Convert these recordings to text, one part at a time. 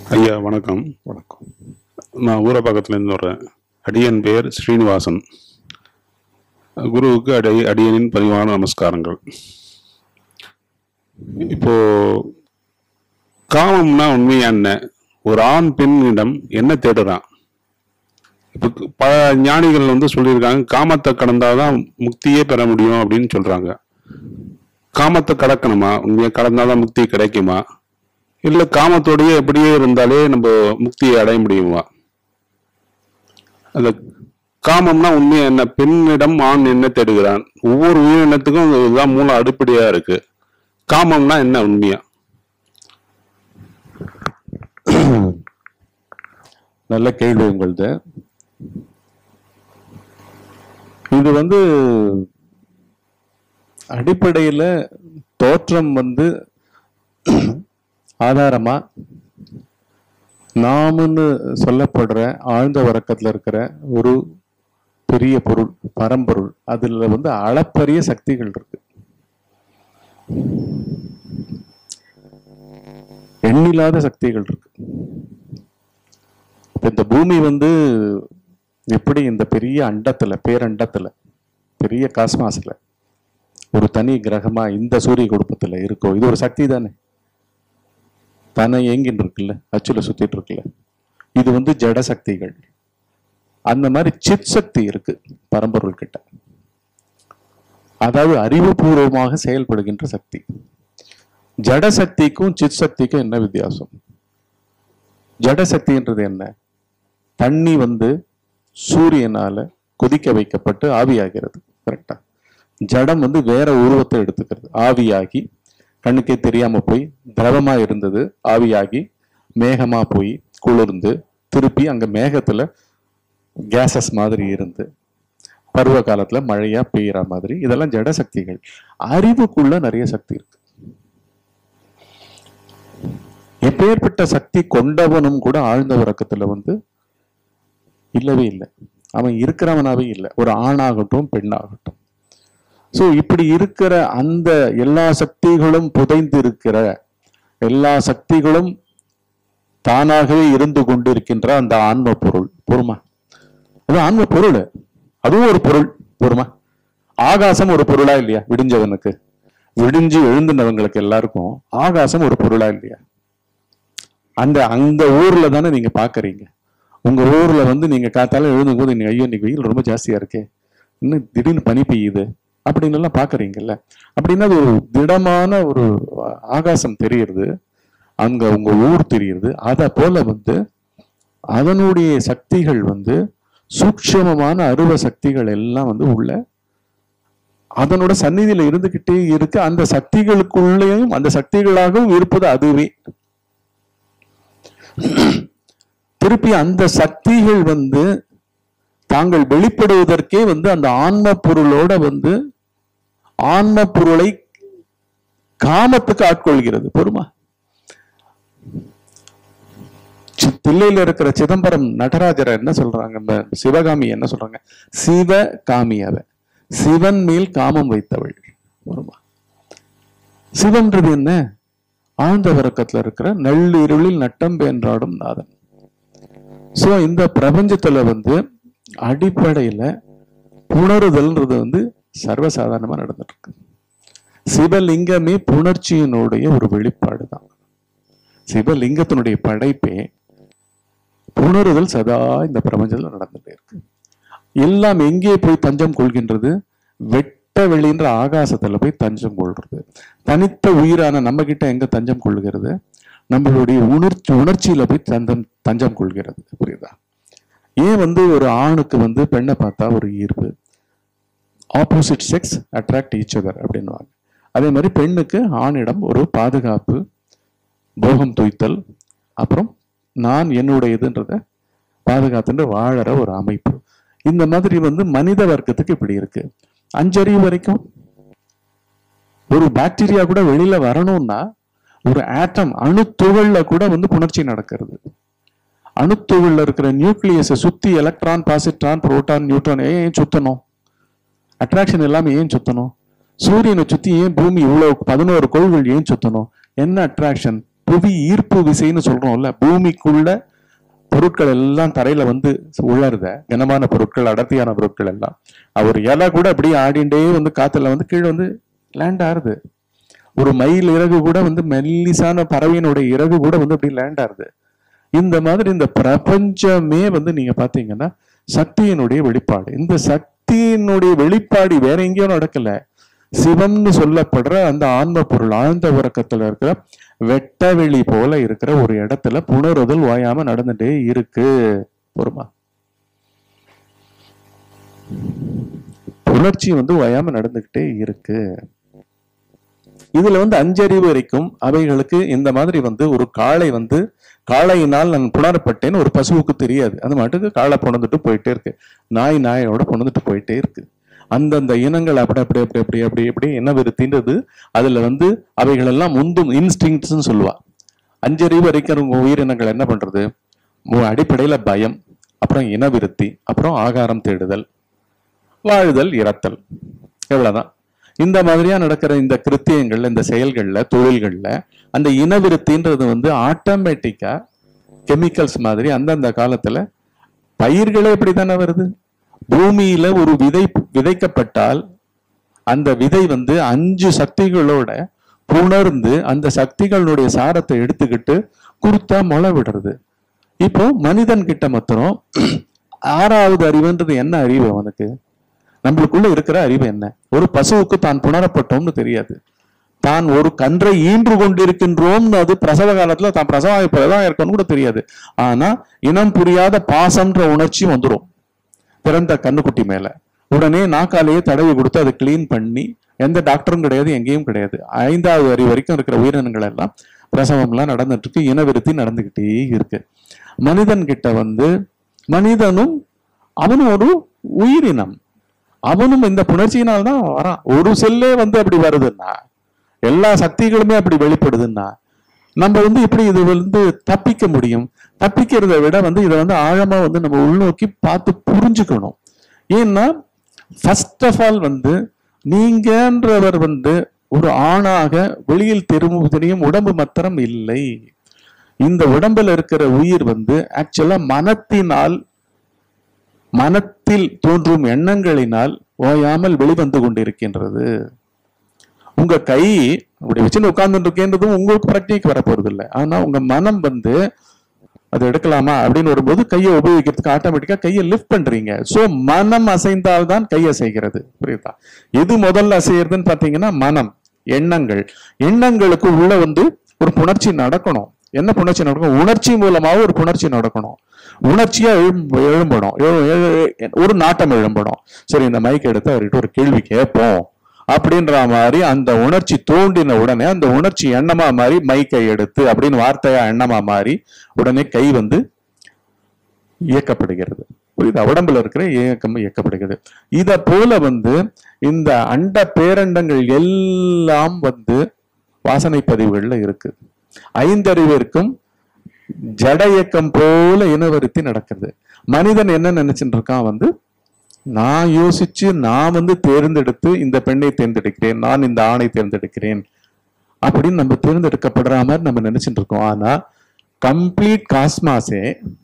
ஐயா வணக்கம் வணக்கம் நான் ஊரப்பாக்கத்துலேருந்து வர்றேன் அடியன் பெயர் ஸ்ரீனிவாசன் குருவுக்கு அடி அடியனின் பரிவான நமஸ்காரங்கள் இப்போ காமம்னா உண்மையா என்ன ஒரு ஆண் பெண்ணிடம் என்ன தேடுறான் இப்போ பல ஞானிகள் வந்து சொல்லியிருக்காங்க காமத்தை கடந்தாதான் முக்தியே பெற முடியும் அப்படின்னு சொல்றாங்க காமத்தை கடக்கணுமா உண்மையா கடந்தாதான் முக்தி கிடைக்குமா இல்ல காமத்தோடயே எப்படியே இருந்தாலே நம்ம முக்தியை அடைய முடியுமா அந்த காமம்னா உண்மையா என்ன பெண்ணிடம் ஆண் என்ன தேடுகிறான் ஒவ்வொரு உயிரினத்துக்கும் இதுதான் மூல அடிப்படையா இருக்கு காமம்னா என்ன உண்மையா நல்ல கேள்வி உங்களது இது வந்து அடிப்படையில தோற்றம் வந்து ஆதாரமா நாமுன்னு சொல்லப்படுற ஆழ்ந்த உறக்கத்துல இருக்கிற ஒரு பெரிய பொருள் பரம்பொருள் அதுல வந்து அளப்பரிய சக்திகள் இருக்கு எண்ணில்லாத சக்திகள் இருக்கு இப்ப இந்த பூமி வந்து எப்படி இந்த பெரிய அண்டத்துல பேரண்டத்துல பெரிய காஸ்மாஸ்ல ஒரு தனி கிரகமா இந்த சூரிய குடும்பத்துல இருக்கோ இது ஒரு சக்தி தானே தானே இயங்கின்னு இருக்குல்ல அச்சுல சுத்திட்டு இருக்குல்ல இது வந்து ஜட சக்திகள் அந்த மாதிரி சித் சக்தி இருக்கு பரம்பொருள் கிட்ட அதாவது அறிவுபூர்வமாக செயல்படுகின்ற சக்தி ஜட சக்திக்கும் சித் சக்திக்கும் என்ன வித்தியாசம் ஜட சக்தின்றது என்ன தண்ணி வந்து சூரியனால கொதிக்க வைக்கப்பட்டு ஆவியாகிறது கரெக்டா ஜடம் வந்து வேற உருவத்தை எடுத்துக்கிறது ஆவியாகி கண்ணுக்கே தெரியாம போய் திரவமா இருந்தது ஆவியாகி மேகமா போய் குளிர்ந்து திருப்பி அங்க மேகத்துல கேசஸ் மாதிரி இருந்து பருவ காலத்துல மழையா பெய்யற மாதிரி இதெல்லாம் ஜட சக்திகள் அறிவுக்குள்ள நிறைய சக்தி இருக்கு எப்பேற்பட்ட சக்தி கொண்டவனும் கூட ஆழ்ந்த உறக்கத்துல வந்து இல்லவே இல்லை அவன் இருக்கிறவனாவே இல்லை ஒரு ஆணாகட்டும் பெண்ணாகட்டும் சோ இப்படி இருக்கிற அந்த எல்லா சக்திகளும் புதைந்து இருக்கிற எல்லா சக்திகளும் தானாகவே இருந்து கொண்டிருக்கின்ற அந்த ஆன்ம பொருள் பொறுமா அது ஆன்ம பொருள் அதுவும் ஒரு பொருள் பொறுமா ஆகாசம் ஒரு பொருளா இல்லையா விடிஞ்சவனுக்கு விடிஞ்சு எழுந்துனவங்களுக்கு எல்லாருக்கும் ஆகாசம் ஒரு பொருளா இல்லையா அந்த அந்த ஊர்ல தானே நீங்க பாக்குறீங்க உங்க ஊர்ல வந்து நீங்க காத்தால எழுதும் போது நீங்க ஐயோ இன்னைக்கு வெயில் ரொம்ப ஜாஸ்தியா இருக்கே இன்னும் திடீர்னு பனி பெய்யுது அப்படின்னு எல்லாம் பாக்குறீங்கல்ல அப்படின்னா அது ஒரு திடமான ஒரு ஆகாசம் தெரியுது அங்க உங்க ஊர் தெரியுது அத போல வந்து அதனுடைய சக்திகள் வந்து சூட்சமமான அருவ சக்திகள் எல்லாம் வந்து உள்ள அதனோட சந்நிதியில இருந்துகிட்டே இருக்கு அந்த சக்திகளுக்குள்ளேயும் அந்த சக்திகளாகவும் இருப்பது அதுவே திருப்பி அந்த சக்திகள் வந்து தாங்கள் வெளிப்படுவதற்கே வந்து அந்த ஆன்ம பொருளோட வந்து ஆன்ம பொருளை காமத்துக்கு ஆட்கொள்கிறது பொறுமா சி- தில்லையில இருக்கிற சிதம்பரம் நடராஜரை என்ன சொல்றாங்க இந்த சிவகாமி என்ன சொல்றாங்க சிவ காமியவ சிவன் மேல் காமம் வைத்தவள் பொறுமா சிவன்றது என்ன ஆழ்ந்த உறக்கத்துல இருக்கிற நள்ளிருளில் நட்டம் பென்றாடும் நாதன் சோ இந்த பிரபஞ்சத்துல வந்து அடிப்படையில புணருதல்ன்றது வந்து சர்வசாதாரணமா நடந்துட்டு இருக்கு சிவலிங்கமே புணர்ச்சியினுடைய ஒரு வெளிப்பாடு தான் சிவலிங்கத்தினுடைய படைப்பே புணருதல் சதா இந்த பிரபஞ்சத்துல நடந்துட்டே இருக்கு எல்லாம் எங்கே போய் தஞ்சம் கொள்கின்றது வெட்ட வெளின்ற ஆகாசத்துல போய் தஞ்சம் கொள்றது தனித்த உயிரான நம்ம கிட்ட எங்க தஞ்சம் கொள்கிறது நம்மளுடைய உணர்ச்சி உணர்ச்சியில போய் தஞ்சம் தஞ்சம் கொள்கிறது புரியுதா ஏன் வந்து ஒரு ஆணுக்கு வந்து பெண்ணை பார்த்தா ஒரு ஈர்ப்பு opposite sex attract each other அப்படின்னுவாங்க அதே மாதிரி பெண்ணுக்கு ஆணிடம் ஒரு பாதுகாப்பு போகம் துய்த்தல் அப்புறம் நான் என்னுடையதுன்றத பாதுகாத்துட்டு வாழற ஒரு அமைப்பு இந்த மாதிரி வந்து மனித வர்க்கத்துக்கு இப்படி இருக்கு அஞ்சறிவு வரைக்கும் ஒரு பாக்டீரியா கூட வெளியில வரணும்னா ஒரு ஆட்டம் அணுத்துகள்ல கூட வந்து புணர்ச்சி நடக்கிறது அணுத்துகள்ல இருக்கிற நியூக்ளியஸை சுத்தி எலக்ட்ரான் பாசிட்ரான் புரோட்டான் நியூட்ரான் ஏன் சுத்தணும் அட்ராக்ஷன் எல்லாமே ஏன் சுத்தணும் சூரியனை சுத்தி ஏன் பூமி இவ்வளவு பதினோரு கோள்கள் ஏன் சுத்தணும் என்ன அட்ராக்ஷன் புவி ஈர்ப்பு விசைன்னு சொல்றோம்ல பூமிக்குள்ள பொருட்கள் எல்லாம் தரையில வந்து உழருத கனமான பொருட்கள் அடர்த்தியான பொருட்கள் எல்லாம் அவர் இலை கூட அப்படியே ஆடிண்டே வந்து காத்துல வந்து கீழே வந்து லேண்ட் ஆறுது ஒரு மயில் இறகு கூட வந்து மெல்லிசான பறவையினுடைய இறகு கூட வந்து அப்படி லேண்ட் ஆறுது இந்த மாதிரி இந்த பிரபஞ்சமே வந்து நீங்க பாத்தீங்கன்னா சக்தியினுடைய வெளிப்பாடு இந்த சக்தியினுடைய வெளிப்பாடு வேற எங்கேயோ நடக்கல சிவம்னு சொல்லப்படுற அந்த ஆன்ம பொருள் ஆழ்ந்த உறக்கத்துல இருக்கிற வெட்டவெளி போல இருக்கிற ஒரு இடத்துல புணருதல் ஓயாம நடந்துட்டே இருக்கு பொறுமா புணர்ச்சி வந்து ஓயாம நடந்துகிட்டே இருக்கு இதுல வந்து அஞ்சறிவு வரைக்கும் அவைகளுக்கு இந்த மாதிரி வந்து ஒரு காளை வந்து காளையினால் நான் புணரப்பட்டேன்னு ஒரு பசுவுக்கு தெரியாது அது மாட்டுக்கு காளை புணர்ந்துட்டு போயிட்டே இருக்கு நாய் நாயோட புணர்ந்துட்டு போயிட்டே இருக்கு அந்தந்த இனங்கள் அப்படி அப்படி அப்படி அப்படி அப்படி அப்படி என்ன விருத்தின்றது அதுல வந்து அவைகள் எல்லாம் முந்தும் இன்ஸ்டிங்ஸ்ன்னு சொல்லுவா அஞ்சறிவு வரைக்கும் உயிரினங்கள் என்ன பண்றது மு- அடிப்படையில பயம் அப்புறம் இனவிருத்தி அப்புறம் ஆகாரம் தேடுதல் வாழுதல் இறத்தல் இவ்வளவுதான் இந்த மாதிரியா நடக்கிற இந்த கிருத்தியங்கள்ல இந்த செயல்கள்ல தொழில்கள்ல அந்த இனவிருத்தின்றது வந்து ஆட்டோமேட்டிக்கா கெமிக்கல்ஸ் மாதிரி அந்தந்த காலத்துல பயிர்களே இப்படித்தானே வருது பூமியில ஒரு விதை விதைக்கப்பட்டால் அந்த விதை வந்து அஞ்சு சக்திகளோட புணர்ந்து அந்த சக்திகளுடைய சாரத்தை எடுத்துக்கிட்டு குருத்தா முளை விடுறது இப்போ மனிதன் கிட்ட மாத்திரம் ஆறாவது அறிவுன்றது என்ன அறிவு அவனுக்கு நம்மளுக்குள்ள இருக்கிற அறிவு என்ன ஒரு பசுவுக்கு தான் புணரப்பட்டோம்னு தெரியாது தான் ஒரு கன்றை ஈன்று கொண்டிருக்கின்றோம்னு அது பிரசவ காலத்துல தான் பிரசவம் இப்பதான் இருக்கணும் கூட தெரியாது ஆனா இனம் புரியாத பாசம்ன்ற உணர்ச்சி வந்துடும் பிறந்த கண்ணுக்குட்டி மேல உடனே நாக்காலேயே தடவி கொடுத்து அதை க்ளீன் பண்ணி எந்த டாக்டரும் கிடையாது எங்கேயும் கிடையாது ஐந்தாவது அறிவு வரைக்கும் இருக்கிற உயிரினங்கள் எல்லாம் பிரசவம்லாம் நடந்துட்டு இருக்கு இனவிருத்தி நடந்துகிட்டே இருக்கு மனிதன் கிட்ட வந்து மனிதனும் அவனும் ஒரு உயிரினம் அவனும் இந்த புணர்ச்சியினால் தான் வரான் ஒரு செல்லே வந்து அப்படி வருதுன்னா எல்லா சக்திகளுமே அப்படி வெளிப்படுதுன்னா நம்ம வந்து இப்படி இது வந்து தப்பிக்க முடியும் தப்பிக்கிறத விட வந்து இதை வந்து ஆழமா வந்து நம்ம உள்நோக்கி பார்த்து புரிஞ்சுக்கணும் ஏன்னா ஃபர்ஸ்ட் ஆஃப் ஆல் வந்து நீங்கன்றவர் வந்து ஒரு ஆணாக வெளியில் தெரும் தெரியும் உடம்பு மாத்திரம் இல்லை இந்த உடம்புல இருக்கிற உயிர் வந்து ஆக்சுவலா மனத்தினால் மனத்தில் தோன்றும் எண்ணங்களினால் ஓயாமல் வெளிவந்து கொண்டிருக்கின்றது உங்க கை அப்படி வச்சுன்னு உட்கார்ந்துட்டு இருக்கேன்றதும் உங்களுக்கு பிரச்சனைக்கு வரப்போறது இல்லை ஆனா உங்க மனம் வந்து அதை எடுக்கலாமா அப்படின்னு வரும்போது கையை உபயோகிக்கிறதுக்கு ஆட்டோமேட்டிக்கா கையை லிஃப்ட் பண்றீங்க சோ மனம் அசைந்தால்தான் கை அசைகிறது புரியுதா எது முதல்ல அசைகிறதுன்னு பாத்தீங்கன்னா மனம் எண்ணங்கள் எண்ணங்களுக்கு உள்ள வந்து ஒரு புணர்ச்சி நடக்கணும் என்ன புணர்ச்சி நடக்கும் உணர்ச்சி மூலமாக ஒரு புணர்ச்சி நடக்கணும் உணர்ச்சியா எழும்ப எழும்பணும் எழு- எழு- ஒரு நாட்டம் எழும்பணும் சரி இந்த மைக் எடுத்து அவர்கிட்ட ஒரு கேள்வி கேட்போம் அப்படின்ற மாதிரி அந்த உணர்ச்சி தோண்டின உடனே அந்த உணர்ச்சி எண்ணமா மாறி மைக்கை எடுத்து அப்படின்னு வார்த்தையா எண்ணமா மாறி உடனே கை வந்து இயக்கப்படுகிறது புரியுதா உடம்புல இருக்கிற இயக்கம் இயக்கப்படுகிறது இத போல வந்து இந்த அண்ட பேரண்டங்கள் எல்லாம் வந்து வாசனை பதிவுகள்ல இருக்கு ஐந்தறிவிற்கும் ஜட இயக்கம் போல இனவருத்தி நடக்குது மனிதன் என்ன நினைச்சிட்டு இருக்கான் வந்து நான் யோசிச்சு நான் வந்து தேர்ந்தெடுத்து இந்த பெண்ணை தேர்ந்தெடுக்கிறேன் நான் இந்த ஆணை தேர்ந்தெடுக்கிறேன் அப்படின்னு நம்ம தேர்ந்தெடுக்கப்படுற மாதிரி நம்ம நினைச்சிட்டு இருக்கோம் ஆனா கம்ப்ளீட் காஸ்மாஸே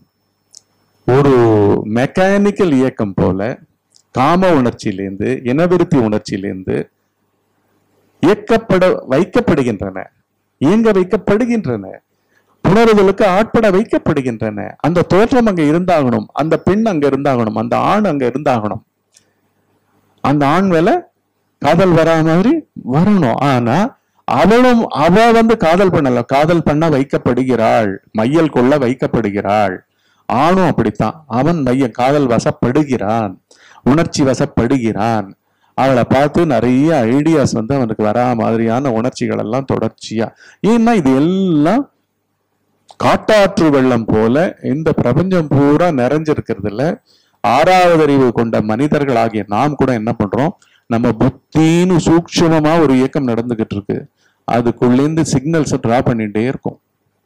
ஒரு மெக்கானிக்கல் இயக்கம் போல காம உணர்ச்சியிலேருந்து இனவிருத்தி உணர்ச்சியிலேருந்து இயக்கப்பட வைக்கப்படுகின்றன இயங்க வைக்கப்படுகின்றன புணருதலுக்கு ஆட்பட வைக்கப்படுகின்றன அந்த தோற்றம் அங்க இருந்தாகணும் அந்த பெண் அங்க இருந்தாகணும் அந்த ஆண் அங்க இருந்தாகணும் அந்த ஆண் மேல காதல் வரா மாதிரி வரணும் ஆனா அவளும் அவ வந்து காதல் பண்ணல காதல் பண்ண வைக்கப்படுகிறாள் மையல் கொள்ள வைக்கப்படுகிறாள் ஆணும் அப்படித்தான் அவன் மைய காதல் வசப்படுகிறான் உணர்ச்சி வசப்படுகிறான் அவளை பார்த்து நிறைய ஐடியாஸ் வந்து அவனுக்கு வரா மாதிரியான உணர்ச்சிகள் எல்லாம் தொடர்ச்சியா ஏன்னா இது எல்லாம் காட்டாற்று வெள்ளம் போல இந்த பிரபஞ்சம் பூரா நிறைஞ்சிருக்கிறதுல ஆறாவது அறிவு கொண்ட மனிதர்களாகிய நாம் கூட என்ன பண்றோம் நம்ம புத்தின்னு சூக்ஷ்மமா ஒரு இயக்கம் நடந்துகிட்டு இருக்கு அதுக்குள்ளேந்து சிக்னல்ஸ் டிரா பண்ணிட்டே இருக்கும்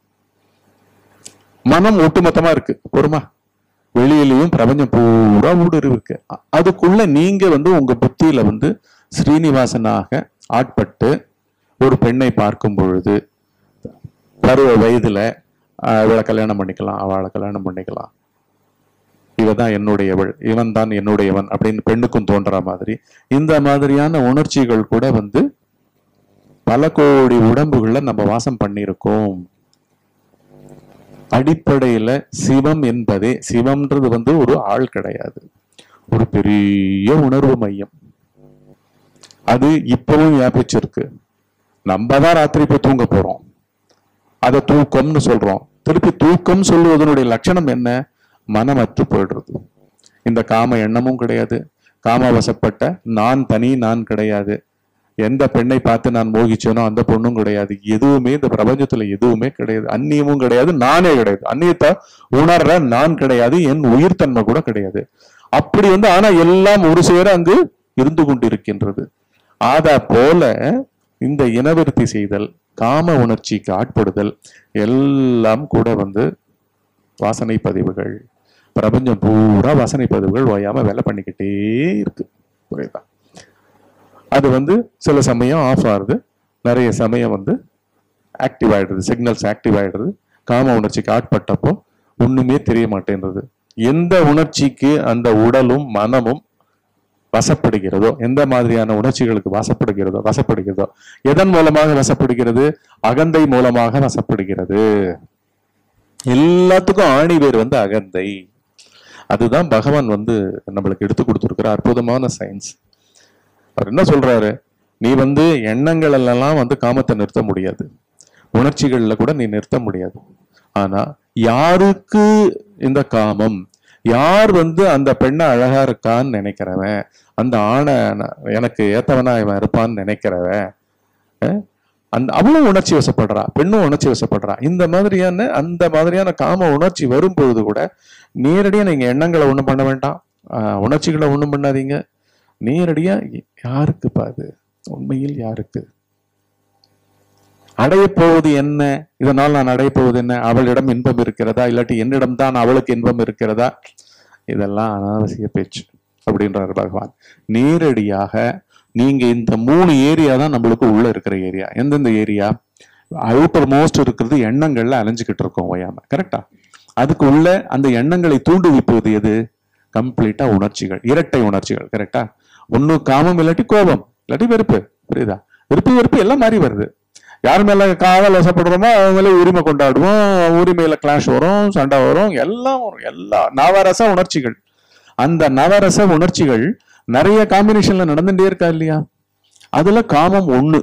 மனம் ஒட்டுமொத்தமா இருக்கு பொறுமா வெளியிலயும் பிரபஞ்சம் பூரா ஊடுருவி இருக்கு அ- அதுக்குள்ள நீங்க வந்து உங்க புத்தியில வந்து ஸ்ரீனிவாசனாக ஆட்பட்டு ஒரு பெண்ணை பார்க்கும் பொழுது பருவ வயதுல ஆஹ், இவளை கல்யாணம் பண்ணிக்கலாம் அவளை கல்யாணம் பண்ணிக்கலாம் இவ தான் என்னுடையவள் இவன் தான் என்னுடையவன் அப்படின்னு பெண்ணுக்கும் தோன்ற மாதிரி இந்த மாதிரியான உணர்ச்சிகள் கூட வந்து பல கோடி உடம்புகள்ல நம்ம வாசம் பண்ணியிருக்கோம் அடிப்படையில சிவம் என்பதே சிவம்ன்றது வந்து ஒரு ஆள் கிடையாது ஒரு பெரிய உணர்வு மையம் அது இப்பவும் வியாபிச்சிருக்கு நம்ம தான் ராத்திரி போய் தூங்க போறோம் அதை தூக்கம்னு சொல்றோம் திருப்பி தூக்கம் சொல்லுவதனுடைய லட்சணம் என்ன மனமற்று போயிடுறது இந்த காம எண்ணமும் கிடையாது காமவசப்பட்ட நான் தனி நான் கிடையாது எந்த பெண்ணை பார்த்து நான் மோகிச்சேனோ அந்த பொண்ணும் கிடையாது எதுவுமே இந்த பிரபஞ்சத்துல எதுவுமே கிடையாது அந்நியமும் கிடையாது நானே கிடையாது அந்நியத்தை உணர்ற நான் கிடையாது என் உயிர்த்தன்மை கூட கிடையாது அப்படி வந்து ஆனா எல்லாம் ஒரு சேர அங்கு இருந்து கொண்டிருக்கின்றது அத போல இந்த இனவிருத்தி செய்தல் காம உணர்ச்சிக்கு ஆட்படுதல் எல்லாம் கூட வந்து வாசனை பதிவுகள் பிரபஞ்சம் பூரா வாசனை பதிவுகள் ஓயாம வேலை பண்ணிக்கிட்டே இருக்கு புரியுதா அது வந்து சில சமயம் ஆஃப் ஆகுது நிறைய சமயம் வந்து ஆக்டிவ் ஆயிடுது சிக்னல்ஸ் ஆக்டிவ் ஆயிடுது காம உணர்ச்சிக்கு ஆட்பட்டப்போ ஒண்ணுமே தெரிய மாட்டேன்றது எந்த உணர்ச்சிக்கு அந்த உடலும் மனமும் வசப்படுகிறதோ எந்த மாதிரியான உணர்ச்சிகளுக்கு வசப்படுகிறதோ வசப்படுகிறதோ எதன் மூலமாக வசப்படுகிறது அகந்தை மூலமாக வசப்படுகிறது எல்லாத்துக்கும் ஆணி வேர் வந்து அகந்தை அதுதான் பகவான் வந்து நம்மளுக்கு எடுத்து கொடுத்துருக்கிற அற்புதமான சயின்ஸ் அவர் என்ன சொல்றாரு நீ வந்து எண்ணங்கள் எல்லாம் வந்து காமத்தை நிறுத்த முடியாது உணர்ச்சிகள்ல கூட நீ நிறுத்த முடியாது ஆனா யாருக்கு இந்த காமம் யார் வந்து அந்த பெண்ணை அழகா இருக்கான்னு நினைக்கிறவன் அந்த ஆணை ந- எனக்கு ஏத்தவனா இவன் இருப்பான்னு நினைக்கிறவன் அஹ், அந்த அவளும் உணர்ச்சி வசப்படுறா பெண்ணும் உணர்ச்சி வசப்படுறா இந்த மாதிரியான அந்த மாதிரியான காம உணர்ச்சி வரும்பொழுது கூட நேரடியா நீங்க எண்ணங்களை ஒண்ணும் பண்ண வேண்டாம் ஆஹ், உணர்ச்சிகளை ஒண்ணும் பண்ணாதீங்க நேரடியா யாருக்குப்பா அது உண்மையில் யாருக்கு அடையப் போவது என்ன இதனால் நான் அடையப் போவது என்ன அவளிடம் இன்பம் இருக்கிறதா இல்லாட்டி என்னிடம் தான் அவளுக்கு இன்பம் இருக்கிறதா இதெல்லாம் அனாவசிய பேச்சு அப்படின்றாரு பகவான் நேரடியாக நீங்க இந்த மூணு ஏரியா தான் நம்மளுக்கு உள்ள இருக்கிற ஏரியா எந்தெந்த ஏரியா அவுட்டர் மோஸ்ட் இருக்கிறது எண்ணங்கள்ல அலைஞ்சுக்கிட்டு இருக்கோம் ஓயாம கரெக்டா அதுக்கு உள்ள அந்த எண்ணங்களை தூண்டுவிப்பது எது கம்ப்ளீட்டா உணர்ச்சிகள் இரட்டை உணர்ச்சிகள் கரெக்டா ஒண்ணு காமம் இல்லாட்டி கோபம் இல்லாட்டி வெறுப்பு புரியுதா வெறுப்பு வெறுப்பு எல்லாம் மாறி வருது யார் மேல காதல் வசப்படுறோமோ அவங்க மேல உரிமை கொண்டாடுவோம் உரிமையில கிளாஷ் வரும் சண்டை வரும் எல்லாம் வரும் எல்லா நவரச உணர்ச்சிகள் அந்த நவரச உணர்ச்சிகள் நிறைய காம்பினேஷன்ல நடந்துட்டே இருக்கா இல்லையா அதுல காமம் ஒண்ணு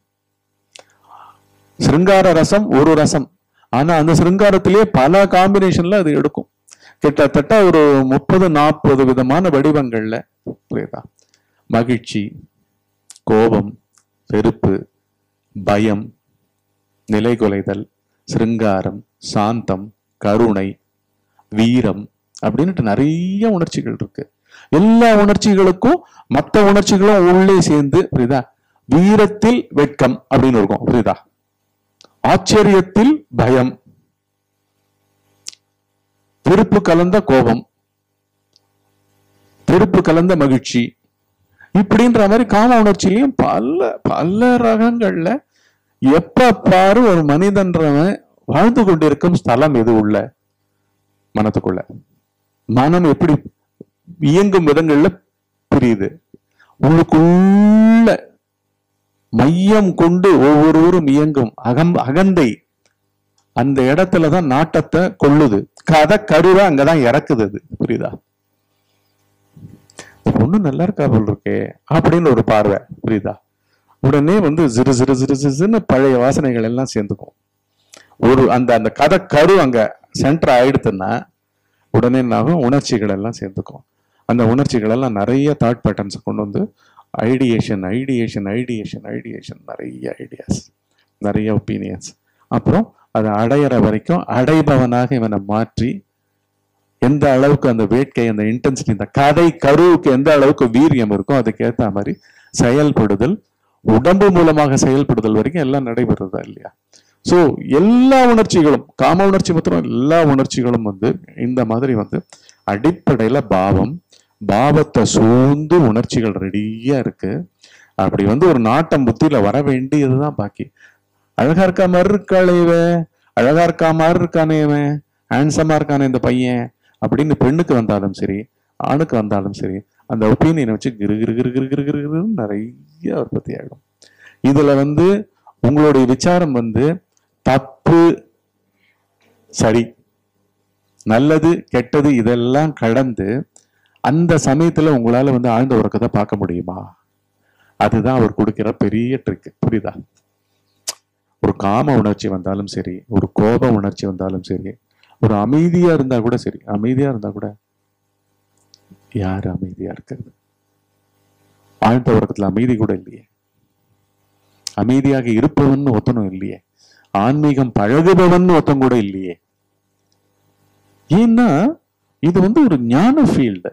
சிருங்கார ரசம் ஒரு ரசம் ஆனா அந்த சிருங்காரத்திலேயே பல காம்பினேஷன்ல அது எடுக்கும் கிட்டத்தட்ட ஒரு முப்பது நாற்பது விதமான வடிவங்கள்ல புரியுதா மகிழ்ச்சி கோபம் வெறுப்பு பயம் நிலைகுலைதல் சிருங்காரம் சாந்தம் கருணை வீரம் அப்படின்னுட்டு நிறைய உணர்ச்சிகள் இருக்கு எல்லா உணர்ச்சிகளுக்கும் மற்ற உணர்ச்சிகளும் உள்ளே சேர்ந்து புரியுதா வீரத்தில் வெட்கம் அப்படின்னு இருக்கும் புரியுதா ஆச்சரியத்தில் பயம் வெறுப்பு கலந்த கோபம் வெறுப்பு கலந்த மகிழ்ச்சி இப்படின்ற மாதிரி காம உணர்ச்சியிலையும் பல பல ரகங்கள்ல எப்ப பாரு ஒரு மனிதன்றவன் வாழ்ந்து கொண்டிருக்கும் ஸ்தலம் எது உள்ள மனத்துக்குள்ள மனம் எப்படி இயங்கும் விதங்கள்ல புரியுது உள்ளுக்குள்ள மையம் கொண்டு ஒவ்வொருவரும் இயங்கும் அகம் அகந்தை அந்த இடத்துலதான் நாட்டத்தை கொள்ளுது கதை கருவை அங்கதான் இறக்குது அது புரியுதா பொண்ணு நல்லா இருக்கா போல் இருக்கே அப்படின்னு ஒரு பார்வை புரியுதா உடனே வந்து சிறு சிறு சிறு சிறுன்னு பழைய வாசனைகள் எல்லாம் சேர்ந்துக்கும் ஒரு அந்த அந்த கதை கரு அங்க சென்டர் ஆயிடுத்துன்னா உடனே என்னாகும் உணர்ச்சிகள் எல்லாம் சேர்ந்துக்கும் அந்த உணர்ச்சிகள் எல்லாம் நிறைய தாட் பேட்டர்ன்ஸ் கொண்டு வந்து ஐடியேஷன் ஐடியேஷன் ஐடியேஷன் ஐடியேஷன் நிறைய ஐடியாஸ் நிறைய ஒப்பீனியன்ஸ் அப்புறம் அதை அடையிற வரைக்கும் அடைபவனாக இவனை மாற்றி எந்த அளவுக்கு அந்த வேட்கை அந்த இன்டென்சிட்டி இந்த கதை கருவுக்கு எந்த அளவுக்கு வீரியம் இருக்கோ அதுக்கு ஏத்த மாதிரி செயல்படுதல் உடம்பு மூலமாக செயல்படுதல் வரைக்கும் எல்லாம் நடைபெறுதா இல்லையா சோ எல்லா உணர்ச்சிகளும் காம உணர்ச்சி மாத்திரம் எல்லா உணர்ச்சிகளும் வந்து இந்த மாதிரி வந்து அடிப்படையில பாவம் பாவத்தை சூழ்ந்து உணர்ச்சிகள் ரெடியா இருக்கு அப்படி வந்து ஒரு நாட்டம் புத்தியில வர வேண்டியதுதான் பாக்கி அழகா இருக்க மாதிரி இருக்காளே இவ அழகா இருக்கா மாதிரி இருக்கானே இவன் ஹேண்ட்ஸமா இருக்கானே இந்த பையன் அப்படின்னு பெண்ணுக்கு வந்தாலும் சரி ஆணுக்கு வந்தாலும் சரி அந்த ஒப்பீனியனை வச்சு கிரு கிரு கிரு கிரு கிரு கிரு கிருன்னு நிறைய உற்பத்தி ஆயிடும் இதுல வந்து உங்களுடைய விசாரம் வந்து தப்பு சரி நல்லது கெட்டது இதெல்லாம் கடந்து அந்த சமயத்துல உங்களால வந்து ஆழ்ந்த உறக்கத்தை பார்க்க முடியுமா அதுதான் அவர் கொடுக்கிற பெரிய ட்ரிக் புரியுதா ஒரு காம உணர்ச்சி வந்தாலும் சரி ஒரு கோப உணர்ச்சி வந்தாலும் சரி ஒரு அமைதியா இருந்தா கூட சரி அமைதியா இருந்தா கூட யார் அமைதியா இருக்கிறது ஆழ்ந்த உறக்கத்துல அமைதி கூட இல்லையே அமைதியாக இருப்பவன் ஒத்தனும் இல்லையே ஆன்மீகம் பழகுபவன் ஒருத்தன் கூட இல்லையே ஏன்னா இது வந்து ஒரு ஞான ஃபீல்டு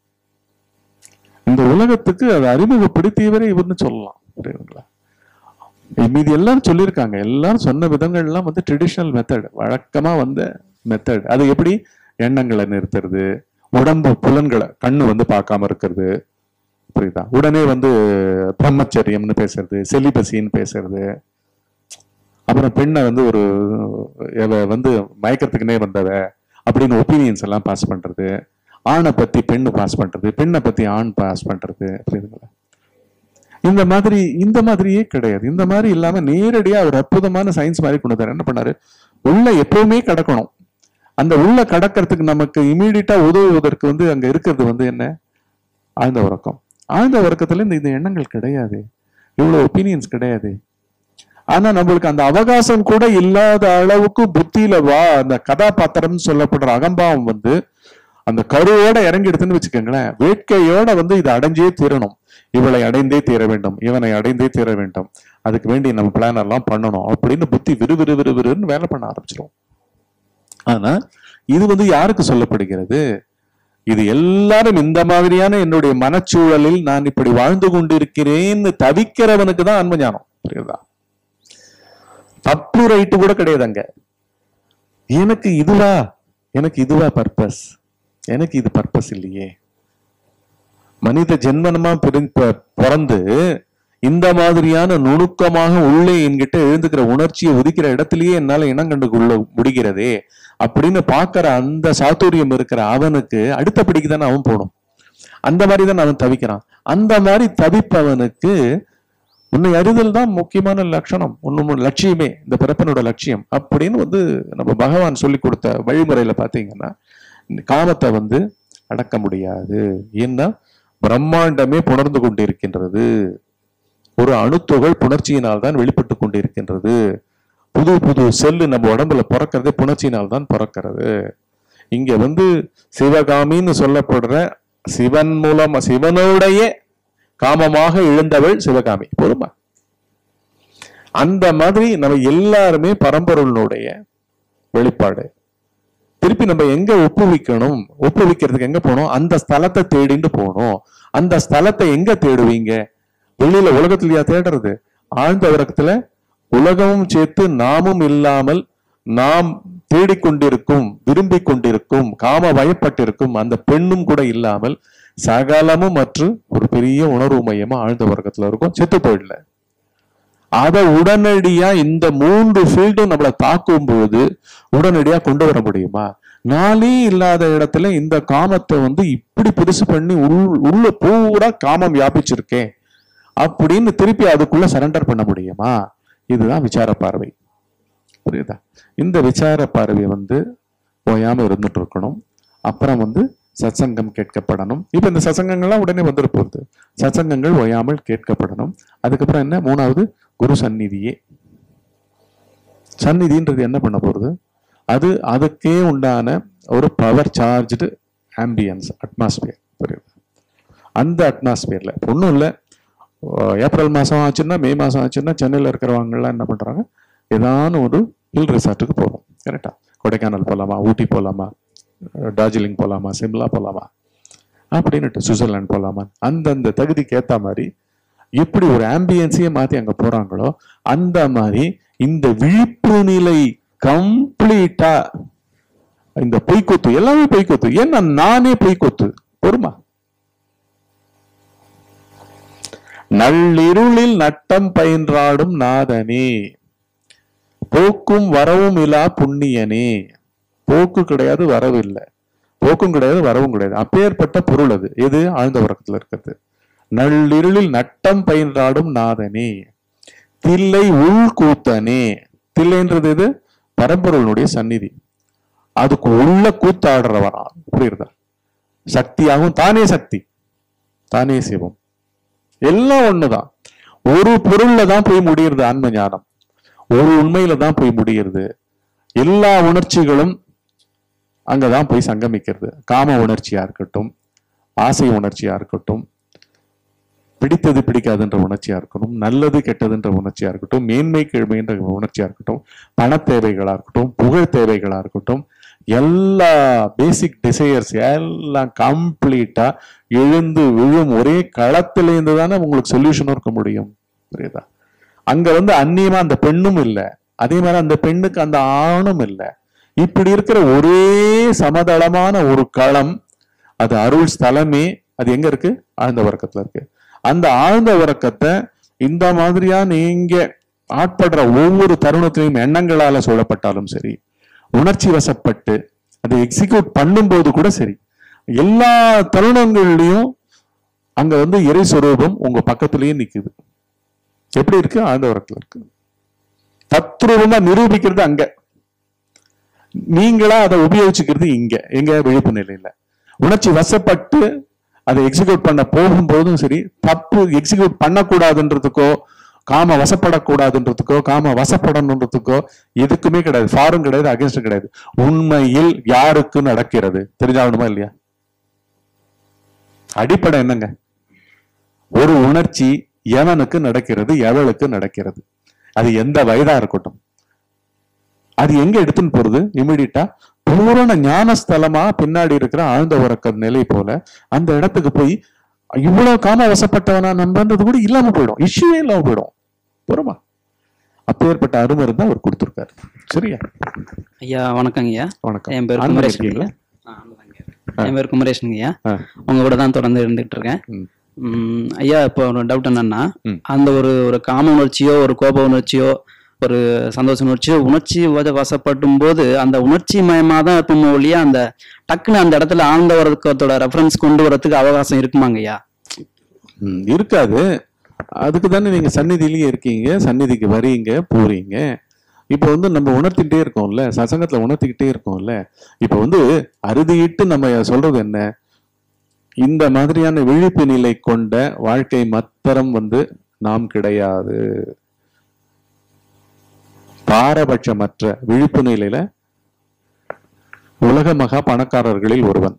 இந்த உலகத்துக்கு அதை அறிமுகப்படுத்தியவரே இவர்னு சொல்லலாம் புரியுதுங்களா மீதி எல்லாரும் சொல்லியிருக்காங்க எல்லாரும் சொன்ன விதங்கள் எல்லாம் வந்து ட்ரெடிஷ்னல் மெத்தட் வழக்கமா வந்த மெத்தட் அது எப்படி எண்ணங்களை நிறுத்துறது உடம்பு புலன்களை கண்ணு வந்து பார்க்காம இருக்கிறது புரியுதா உடனே வந்து பிரம்மச்சரியம்னு பேசுறது செலிபசின்னு பேசுறது அப்புறம் பெண்ணை வந்து ஒரு இவ வந்து மயக்கத்துக்குனே வந்தவ அப்படின்னு ஒப்பீனியன்ஸ் எல்லாம் பாஸ் பண்றது ஆணை பத்தி பெண்ணு பாஸ் பண்றது பெண்ணை பத்தி ஆண் பாஸ் பண்றது புரியுதுங்களா இந்த மாதிரி இந்த மாதிரியே கிடையாது இந்த மாதிரி இல்லாம நேரடியா ஒரு அற்புதமான சயின்ஸ் மாதிரி கொண்டு வந்தாரு என்ன பண்ணாரு உள்ள எப்பவுமே கடக்கணும் அந்த உள்ள கடக்கிறதுக்கு நமக்கு இமீடியட்டா உதவுவதற்கு வந்து அங்க இருக்கிறது வந்து என்ன ஆழ்ந்த உறக்கம் ஆழ்ந்த உறக்கத்துல இந்த இந்த எண்ணங்கள் கிடையாது இவ்வளவு ஒப்பீனியன்ஸ் கிடையாது ஆனா நம்மளுக்கு அந்த அவகாசம் கூட இல்லாத அளவுக்கு புத்தியில வா அந்த கதாபாத்திரம் சொல்லப்படுற அகம்பாவம் வந்து அந்த கருவோட இறங்கிடுதுன்னு வச்சுக்கோங்களேன் வேட்கையோட வந்து இதை அடைஞ்சே தீரணும் இவளை அடைந்தே தீர வேண்டும் இவனை அடைந்தே தீர வேண்டும் அதுக்கு வேண்டி நம்ம பிளான் எல்லாம் பண்ணணும் அப்படின்னு புத்தி விறு விறு விறு விறுன்னு வேலை பண்ண ஆரம்பிச்சிடும் ஆனா இது வந்து யாருக்கு சொல்லப்படுகிறது இது எல்லாரும் இந்த மாதிரியான என்னுடைய மனச்சூழலில் நான் இப்படி வாழ்ந்து கொண்டிருக்கிறேன்னு தவிக்கிறவனுக்கு தான் அன்பு ஞானம் புரியுதா தப்பு ரைட்டு கூட கிடையாது அங்க எனக்கு இதுவா எனக்கு இதுவா பர்பஸ் எனக்கு இது பர்பஸ் இல்லையே மனித ஜென்மனமா பிறந்~ ப- பிறந்து இந்த மாதிரியான நுணுக்கமாக உள்ளே என்கிட்ட எழுந்துக்கிற உணர்ச்சியை உதிக்கிற இடத்திலேயே என்னால இனம் கண்டு கொள்ள முடிகிறதே அப்படின்னு பாக்குற அந்த சாத்துரியம் இருக்கிற அவனுக்கு அடுத்த படிக்கு தானே அவன் போகணும் அந்த மாதிரி தான் அவன் தவிக்கிறான் அந்த மாதிரி தவிப்பவனுக்கு உன்னை அறிதல் தான் முக்கியமான லட்சணம் ஒண்ணு லட்சியமே இந்த பிறப்பனோட லட்சியம் அப்படின்னு வந்து நம்ம பகவான் சொல்லி கொடுத்த வழிமுறையில பாத்தீங்கன்னா இந்த காமத்தை வந்து அடக்க முடியாது ஏன்னா பிரம்மாண்டமே புணர்ந்து கொண்டிருக்கின்றது ஒரு அணுத்துகள் புணர்ச்சியினால் தான் வெளிப்பட்டு கொண்டிருக்கின்றது புது புது செல்லு நம்ம உடம்புல பிறக்கிறதே புணர்ச்சியினால் தான் பிறக்கிறது இங்க வந்து சிவகாமின்னு சொல்லப்படுற சிவன் மூலமா சிவனுடைய காமமாக எழுந்தவள் சிவகாமி போதுமா அந்த மாதிரி நம்ம எல்லாருமே பரம்பொருளுடைய வெளிப்பாடு திருப்பி நம்ம எங்க ஒப்புவிக்கணும் ஒப்புவிக்கிறதுக்கு எங்க போகணும் அந்த ஸ்தலத்தை தேடிட்டு போகணும் அந்த ஸ்தலத்தை எங்க தேடுவீங்க வெளியில உலகத்திலயா தேடுறது ஆழ்ந்த உறக்கத்துல உலகமும் சேர்த்து நாமும் இல்லாமல் நாம் தேடிக்கொண்டிருக்கும் விரும்பிக் கொண்டிருக்கும் காம வயப்பட்டிருக்கும் அந்த பெண்ணும் கூட இல்லாமல் சகலமும் மற்றும் ஒரு பெரிய உணர்வு மையமா ஆழ்ந்த உறக்கத்துல இருக்கும் செத்து போயிடல அதை உடனடியா இந்த மூன்று ஃபீல்டும் நம்மளை தாக்கும் பொழுது உடனடியா கொண்டு வர முடியுமா நாளே இல்லாத இடத்துல இந்த காமத்தை வந்து இப்படி பெருசு பண்ணி உள் உள்ள பூரா காமம் வியாபிச்சிருக்கேன் அப்படின்னு திருப்பி அதுக்குள்ள சரண்டர் பண்ண முடியுமா இதுதான் விசார பார்வை புரியுதா இந்த விசார பார்வை வந்து ஓயாம இருந்துட்டு இருக்கணும் அப்புறம் வந்து சத்சங்கம் கேட்கப்படணும் இப்ப இந்த சத்சங்கங்கள்லாம் உடனே வந்துட்டு போகுது சத்சங்கங்கள் ஓயாமல் கேட்கப்படணும் அதுக்கப்புறம் என்ன மூணாவது குரு சந்நிதியே சந்நிதின்றது என்ன பண்ண போறது அது அதுக்கே உண்டான ஒரு பவர் சார்ஜ்டு ஆம்பியன்ஸ் அட்மாஸ்பியர் புரியுது அந்த அட்மாஸ்பியர்ல ஒன்றும் இல்லை ஏப்ரல் மாதம் ஆச்சுன்னா மே மாதம் ஆச்சுன்னா சென்னையில் இருக்கிறவங்கலாம் என்ன பண்ணுறாங்க ஏதான ஒரு ஹில் ரிசார்ட்டுக்கு போகிறோம் கரெக்டா கொடைக்கானல் போகலாமா ஊட்டி போகலாமா டார்ஜிலிங் போகலாமா சிம்லா போகலாமா அப்படின்னுட்டு சுவிட்சர்லாந்து போகலாமா அந்தந்த தகுதிக்கு ஏற்ற மாதிரி எப்படி ஒரு ஆம்பியன்ஸையே மாற்றி அங்கே போகிறாங்களோ அந்த மாதிரி இந்த விழிப்பு நிலை கம்ப்ளீட்டா இந்த பொய்க்கூத்து எல்லாமே பொய்க்கூத்து ஏன்னா நானே பொய்க்கூத்து பொறுமா நள்ளிருளில் நட்டம் பயின்றாடும் நாதனே போக்கும் வரவும் இல்லா புண்ணியனே போக்கு கிடையாது வரவு இல்லை போக்கும் கிடையாது வரவும் கிடையாது அப்பேற்பட்ட பொருள் அது எது ஆழ்ந்த உறக்கத்துல இருக்கிறது நள்ளிருளில் நட்டம் பயின்றாடும் நாதனே தில்லை உள்கூத்தனே தில்லைன்றது எது பரம்பொருளுடைய சந்நிதி அதுக்கு உள்ள கூத்தாடுறவரா புரியுறதா சக்தியாகவும் தானே சக்தி தானே சிவம் எல்லாம் ஒண்ணுதான் ஒரு பொருள்ல தான் போய் முடியுது ஆன்ம ஞானம் ஒரு உண்மையில தான் போய் முடியுது எல்லா உணர்ச்சிகளும் அங்கதான் போய் சங்கமிக்கிறது காம உணர்ச்சியா இருக்கட்டும் ஆசை உணர்ச்சியா இருக்கட்டும் பிடித்தது பிடிக்காதுன்ற உணர்ச்சியா இருக்கட்டும் நல்லது கெட்டதுன்ற உணர்ச்சியா இருக்கட்டும் மேன்மை கீழ்மைன்ற உணர்ச்சியா இருக்கட்டும் பண தேவைகளா இருக்கட்டும் புகழ் தேவைகளா இருக்கட்டும் எல்லா பேசிக் டிசையர்ஸ் எல்லாம் கம்ப்ளீட்டா எழுந்து விழும் ஒரே களத்திலேருந்து தானே உங்களுக்கு சொல்யூஷனும் இருக்க முடியும் புரியுதா அங்க வந்து அந்நியமா அந்த பெண்ணும் இல்லை அதே மாதிரி அந்த பெண்ணுக்கு அந்த ஆணும் இல்லை இப்படி இருக்கிற ஒரே சமதளமான ஒரு களம் அது அருள் ஸ்தலமே அது எங்க இருக்கு ஆழ்ந்த உறக்கத்துல இருக்கு அந்த ஆழ்ந்த உறக்கத்தை இந்த மாதிரியா நீங்க ஆட்படுற ஒவ்வொரு தருணத்திலையும் எண்ணங்களால சூழப்பட்டாலும் சரி உணர்ச்சி வசப்பட்டு அதை எக்ஸிக்யூட் பண்ணும்போது கூட சரி எல்லா தருணங்கள்லயும் அங்க வந்து இறை சொரூபம் உங்க பக்கத்திலேயே நிக்குது எப்படி இருக்கு ஆழ்ந்த உறக்கத்துல இருக்கு தத்ரூபமா நிரூபிக்கிறது அங்க நீங்களா அதை உபயோகிச்சுக்கிறது இங்க எங்க விழிப்பு நிலையில உணர்ச்சி வசப்பட்டு அதை எக்ஸிக்யூட் பண்ண போகும்போதும் சரி தப்பு எக்ஸிக்யூட் பண்ணக்கூடாதுன்றதுக்கோ காம வசப்படக்கூடாதுன்றதுக்கோ காம வசப்படணுன்றதுக்கோ எதுக்குமே கிடையாது ஃபாரும் கிடையாது அகேன்ஸ்டும் கிடையாது உண்மையில் யாருக்கு நடக்கிறது தெரிஞ்சாகணுமா இல்லையா அடிப்படை என்னங்க ஒரு உணர்ச்சி எவனுக்கு நடக்கிறது எவளுக்கு நடக்கிறது அது எந்த வயதா இருக்கட்டும் அது எங்க எடுத்துன்னு போறது இமிடியட்டா பூரண ஞானஸ்தலமா பின்னாடி இருக்கிற ஆழ்ந்த உறக்க நிலை போல அந்த இடத்துக்கு போய் இவ்வளவு காம வசப்பட்டவனா நம்பன்றது கூட இல்லாம போயிடும் இஷ்யூவே இல்லாம போயிடும் புறமா அப்பேற்பட்ட அருமருந்து அவர் கொடுத்திருக்காரு சரியா ஐயா வணக்கங்க ஐயா வணக்கம் என் பேர் ஆன்மீகம் குமரேஷன் இருக்கீங்களா? ஐயா. ஆ, ஆமாங்க. என் பேர் குமரேஷன் ஐயா ஆ. உங்க கூட தான் தொடர்ந்து இருந்துகிட்டு இருக்கேன் ம். ம், ஐயா இப்போ ஒரு டவுட் என்னன்னா ம். அந்த ஒரு ஒரு காம உணர்ச்சியோ ஒரு கோப உணர்ச்சியோ ஒரு சந்தோஷ உணர்ச்சியோ உணர்ச்சி வத- வசப்படும் போது அந்த உணர்ச்சி மயமா தான் இருப்போம் ஒழிய அந்த டக்குன்னு அந்த இடத்துல ஆழ்ந்த வரதுக்கத்தோட ரெஃபரன்ஸ் கொண்டு வரதுக்கு அவகாசம் இருக்குமாங்க ஐயா ம், இருக்காது அதுக்கு தானே நீங்க சந்நிதியிலேயே இருக்கீங்க சந்நிதிக்கு வரீங்க போறீங்க இப்போ வந்து நம்ம உணர்த்திக்கிட்டே இருக்கோம்ல சசங்கத்துல உணர்த்திக்கிட்டே இருக்கோம்ல இப்போ வந்து அறுதியிட்டு நம்ம சொல்றது என்ன இந்த மாதிரியான விழிப்பு நிலை கொண்ட வாழ்க்கை மத்தரம் வந்து நாம் கிடையாது பாரபட்சமற்ற விழிப்பு நிலையில உலக மகா பணக்காரர்களில் ஒருவன்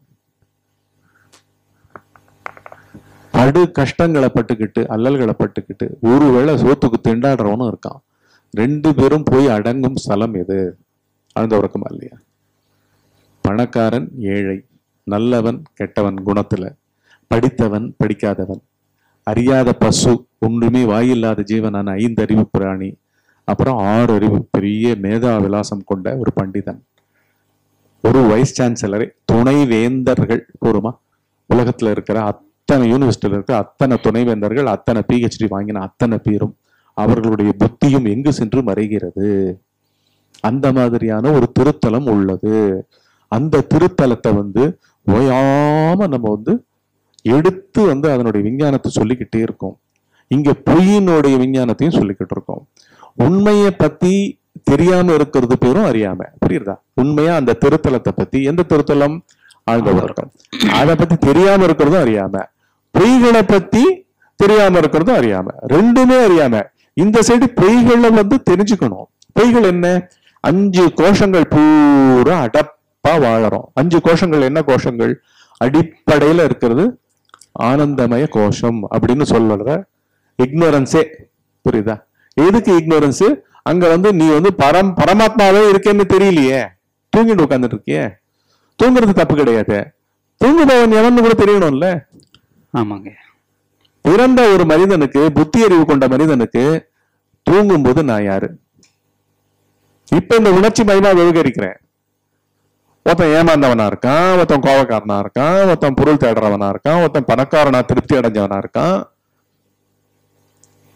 படு கஷ்டங்களை பட்டுக்கிட்டு அல்லல்களை பட்டுக்கிட்டு ஒருவேளை சோத்துக்கு திண்டாடுறவனும் இருக்கான் ரெண்டு பேரும் போய் அடங்கும் ஸ்தலம் எது ஆழ்ந்த உறக்கமா இல்லையா பணக்காரன் ஏழை நல்லவன் கெட்டவன் குணத்துல படித்தவன் படிக்காதவன் அறியாத பசு ஒன்றுமே வாயில்லாத ஜீவனான ஐந்தறிவு பிராணி அப்புறம் ஆறு அறிவு பெரிய மேதா விலாசம் கொண்ட ஒரு பண்டிதன் ஒரு வைஸ் சான்சலரை துணை வேந்தர்கள் போருமா உலகத்துல இருக்கிற அத்தனை யூனிவர்சிட்டியில இருக்கிற அத்தனை துணைவேந்தர்கள் அத்தனை பிஹெச்டி வாங்கின அத்தனை பேரும் அவர்களுடைய புத்தியும் எங்கு சென்று மறைகிறது அந்த மாதிரியான ஒரு திருத்தலம் உள்ளது அந்த திருத்தலத்தை வந்து ஓயாம நம்ம வந்து எடுத்து வந்து அதனுடைய விஞ்ஞானத்தை சொல்லிக்கிட்டே இருக்கோம் இங்க பொய்யினுடைய விஞ்ஞானத்தையும் சொல்லிக்கிட்டு இருக்கோம் உண்மையை பத்தி தெரியாம இருக்கிறது பேரும் அறியாம புரியுதா உண்மையா அந்த திருத்தலத்தை பத்தி எந்த திருத்தலம் ஆழ்ந்த உறக்கம் அதை பத்தி தெரியாம இருக்கிறதும் அறியாம பொய்களை பத்தி தெரியாம இருக்கிறதும் அறியாம ரெண்டுமே அறியாம இந்த சைடு பொய்களை வந்து தெரிஞ்சுக்கணும் பொய்கள் என்ன அஞ்சு கோஷங்கள் பூரா அடப்பா வாழறோம் அஞ்சு கோஷங்கள் என்ன கோஷங்கள் அடிப்படையில இருக்கிறது ஆனந்தமய கோஷம் அப்படின்னு சொல்றத இக்னோரன்ஸே புரியுதா எதுக்கு இக்னோரன்ஸ் அங்க வந்து நீ வந்து பரம் பரமாத்மாவே இருக்கேன்னு தெரியலையே தூங்கிட்டு உட்கார்ந்துட்டு இருக்கியே தூங்குறது தப்பு கிடையாது தூங்குபவன் எவன்னு கூட தெரியணும்ல ஆமாங்க பிறந்த ஒரு மனிதனுக்கு புத்தி அறிவு கொண்ட மனிதனுக்கு தூங்கும்போது நான் யாரு இப்ப இந்த உணர்ச்சி மயமா விவகரிக்கிறேன் ஒருத்தன் ஏமாந்தவனா இருக்கான் ஒருத்தன் கோவக்காரனா இருக்கான் ஒருத்தன் பொருள் தேடுறவனா இருக்கான் ஒருத்தன் பணக்காரனா திருப்தி அடைஞ்சவனா இருக்கான்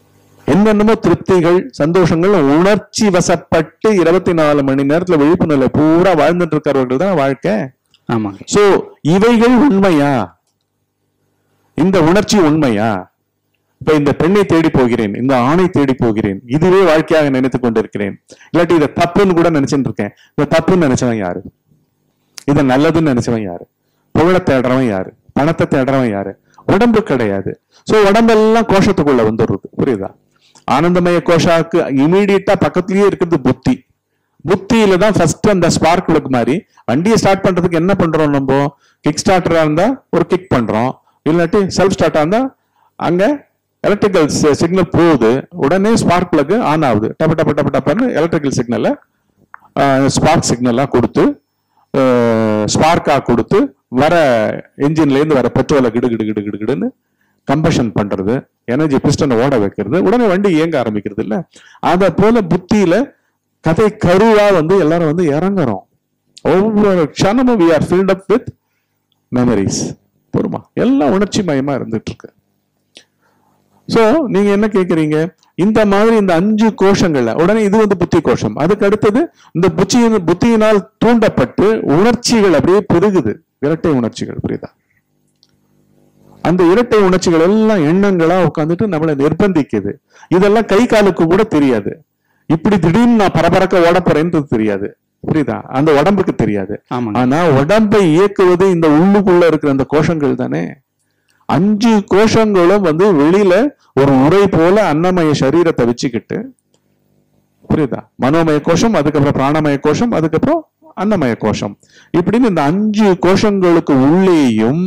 என்னென்னமோ திருப்திகள் சந்தோஷங்கள் உணர்ச்சி வசப்பட்டு இருபத்தி நாலு மணி நேரத்துல விழிப்பு நிலை பூரா வாழ்ந்துட்டு இருக்கிறவர்கள் தான் வாழ்க்கை ஆமாங்க சோ இவைகள் உண்மையா இந்த உணர்ச்சி உண்மையா இப்ப இந்த பெண்ணை தேடி போகிறேன் இந்த ஆணை தேடி போகிறேன் இதுவே வாழ்க்கையாக நினைத்துக் கொண்டிருக்கிறேன் இல்லாட்டி இதை தப்புன்னு கூட நினைச்சுட்டு இருக்கேன் இதை தப்புன்னு நினைச்சவன் யாரு இதை நல்லதுன்னு நினைச்சவன் யாரு புகழ தேடுறவன் யாரு பணத்தை தேடுறவன் யாரு உடம்பு கிடையாது சோ உடம்பெல்லாம் கோஷத்துக்குள்ள வந்துடுறது புரியுதா ஆனந்தமய கோஷாக்கு இமீடியட்டா பக்கத்துலயே இருக்கிறது புத்தி புத்தியில தான் ஃபர்ஸ்ட் அந்த ஸ்பார்க் பிளக் மாதிரி வண்டியை ஸ்டார்ட் பண்றதுக்கு என்ன பண்றோம் நம்ம கிக் ஸ்டார்டரா இருந்தா ஒரு கிக் பண்றோம் இல்லாட்டி செல்ஃப் ஸ்டார்டா இருந்தா அங்க எலக்ட்ரிக்கல் சிக்னல் போகுது உடனே ஸ்பார்க் பிளக் ஆன் ஆகுது டப்ப டப்ப டப்ப டப்பன்னு எலக்ட்ரிக்கல் சிக்னலை ஸ்பார்க் சிக்னல்லாம் கொடுத்து ஸ்பார்க்கா கொடுத்து வர என்ஜின்ல இருந்து வர பெட்ரோலை கிடு கிடு கிடு கிடு கிடுன்னு கம்பஷன் பண்றது எனர்ஜி பிஸ்டனை ஓட வைக்கிறது உடனே வண்டி இயங்க ஆரம்பிக்கிறது இல்ல அத போல புத்தியில கதை கருவா வந்து எல்லாரும் வந்து இறங்குறோம் ஒவ்வொரு க்ஷணமும் we are filled up with memories பொறுமா எல்லாம் உணர்ச்சி மயமா இருந்துட்டு இருக்கு சோ நீங்க என்ன கேக்குறீங்க இந்த மாதிரி இந்த அஞ்சு கோஷங்கள்ல உடனே இது வந்து புத்தி கோஷம் அதுக்கு அடுத்தது இந்த புத்தியின் புத்தியினால் தூண்டப்பட்டு உணர்ச்சிகள் அப்படியே பெருகுது இரட்டை உணர்ச்சிகள் புரியுதா அந்த இரட்டை உணர்ச்சிகள் எல்லாம் எண்ணங்களா உட்காந்துட்டு நம்மளை நிர்பந்திக்குது இதெல்லாம் கை காலுக்கு கூட தெரியாது இப்படி திடீர்னு நான் பரபரக்க ஓட போறேன்றது தெரியாது புரியுதா அந்த உடம்புக்கு தெரியாது ஆமாங்க ஆனா உடம்பை இயக்குவது இந்த உள்ளுக்குள்ள இருக்கிற அந்த கோஷங்கள் தானே அஞ்சு கோஷங்களும் வந்து வெளியில ஒரு உரை போல அன்னமய சரீரத்தை வச்சுக்கிட்டு புரியுதா மனோமய கோஷம் அதுக்கப்புறம் பிராணமய கோஷம் அதுக்கப்புறம் அன்னமய கோஷம் இப்படின்னு இந்த அஞ்சு கோஷங்களுக்கு உள்ளேயும்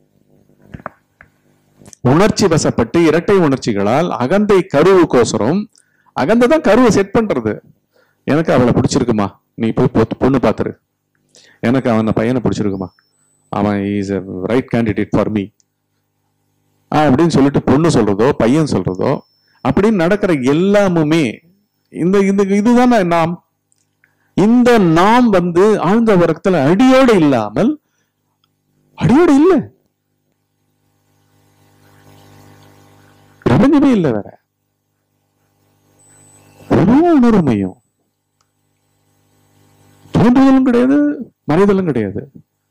உணர்ச்சி வசப்பட்டு இரட்டை உணர்ச்சிகளால் அகந்தை கருவுக்கோசரம் அகந்தை தான் கருவை செட் பண்றது எனக்கு அவளை பிடிச்சிருக்குமா நீ போய் பொ- பொண்ணு பாத்துரு எனக்கு அவன் பையனை பிடிச்சிருக்குமா அவன் is a right candidate for me அப்படின்னு சொல்லிட்டு பொண்ணு சொல்றதோ பையன் சொல்றதோ அப்படின்னு நடக்கிற எல்லாமுமே இந்த இந்த இதுதானே நாம் இந்த நாம் வந்து ஆழ்ந்த உறக்கத்துல அடியோடு இல்லாமல் அடியோடு இல்ல பிரபஞ்சமே இல்ல வேற வெறும் உணர்வு மையம் தோன்றுதலும் கிடையாது மறைதலும் கிடையாது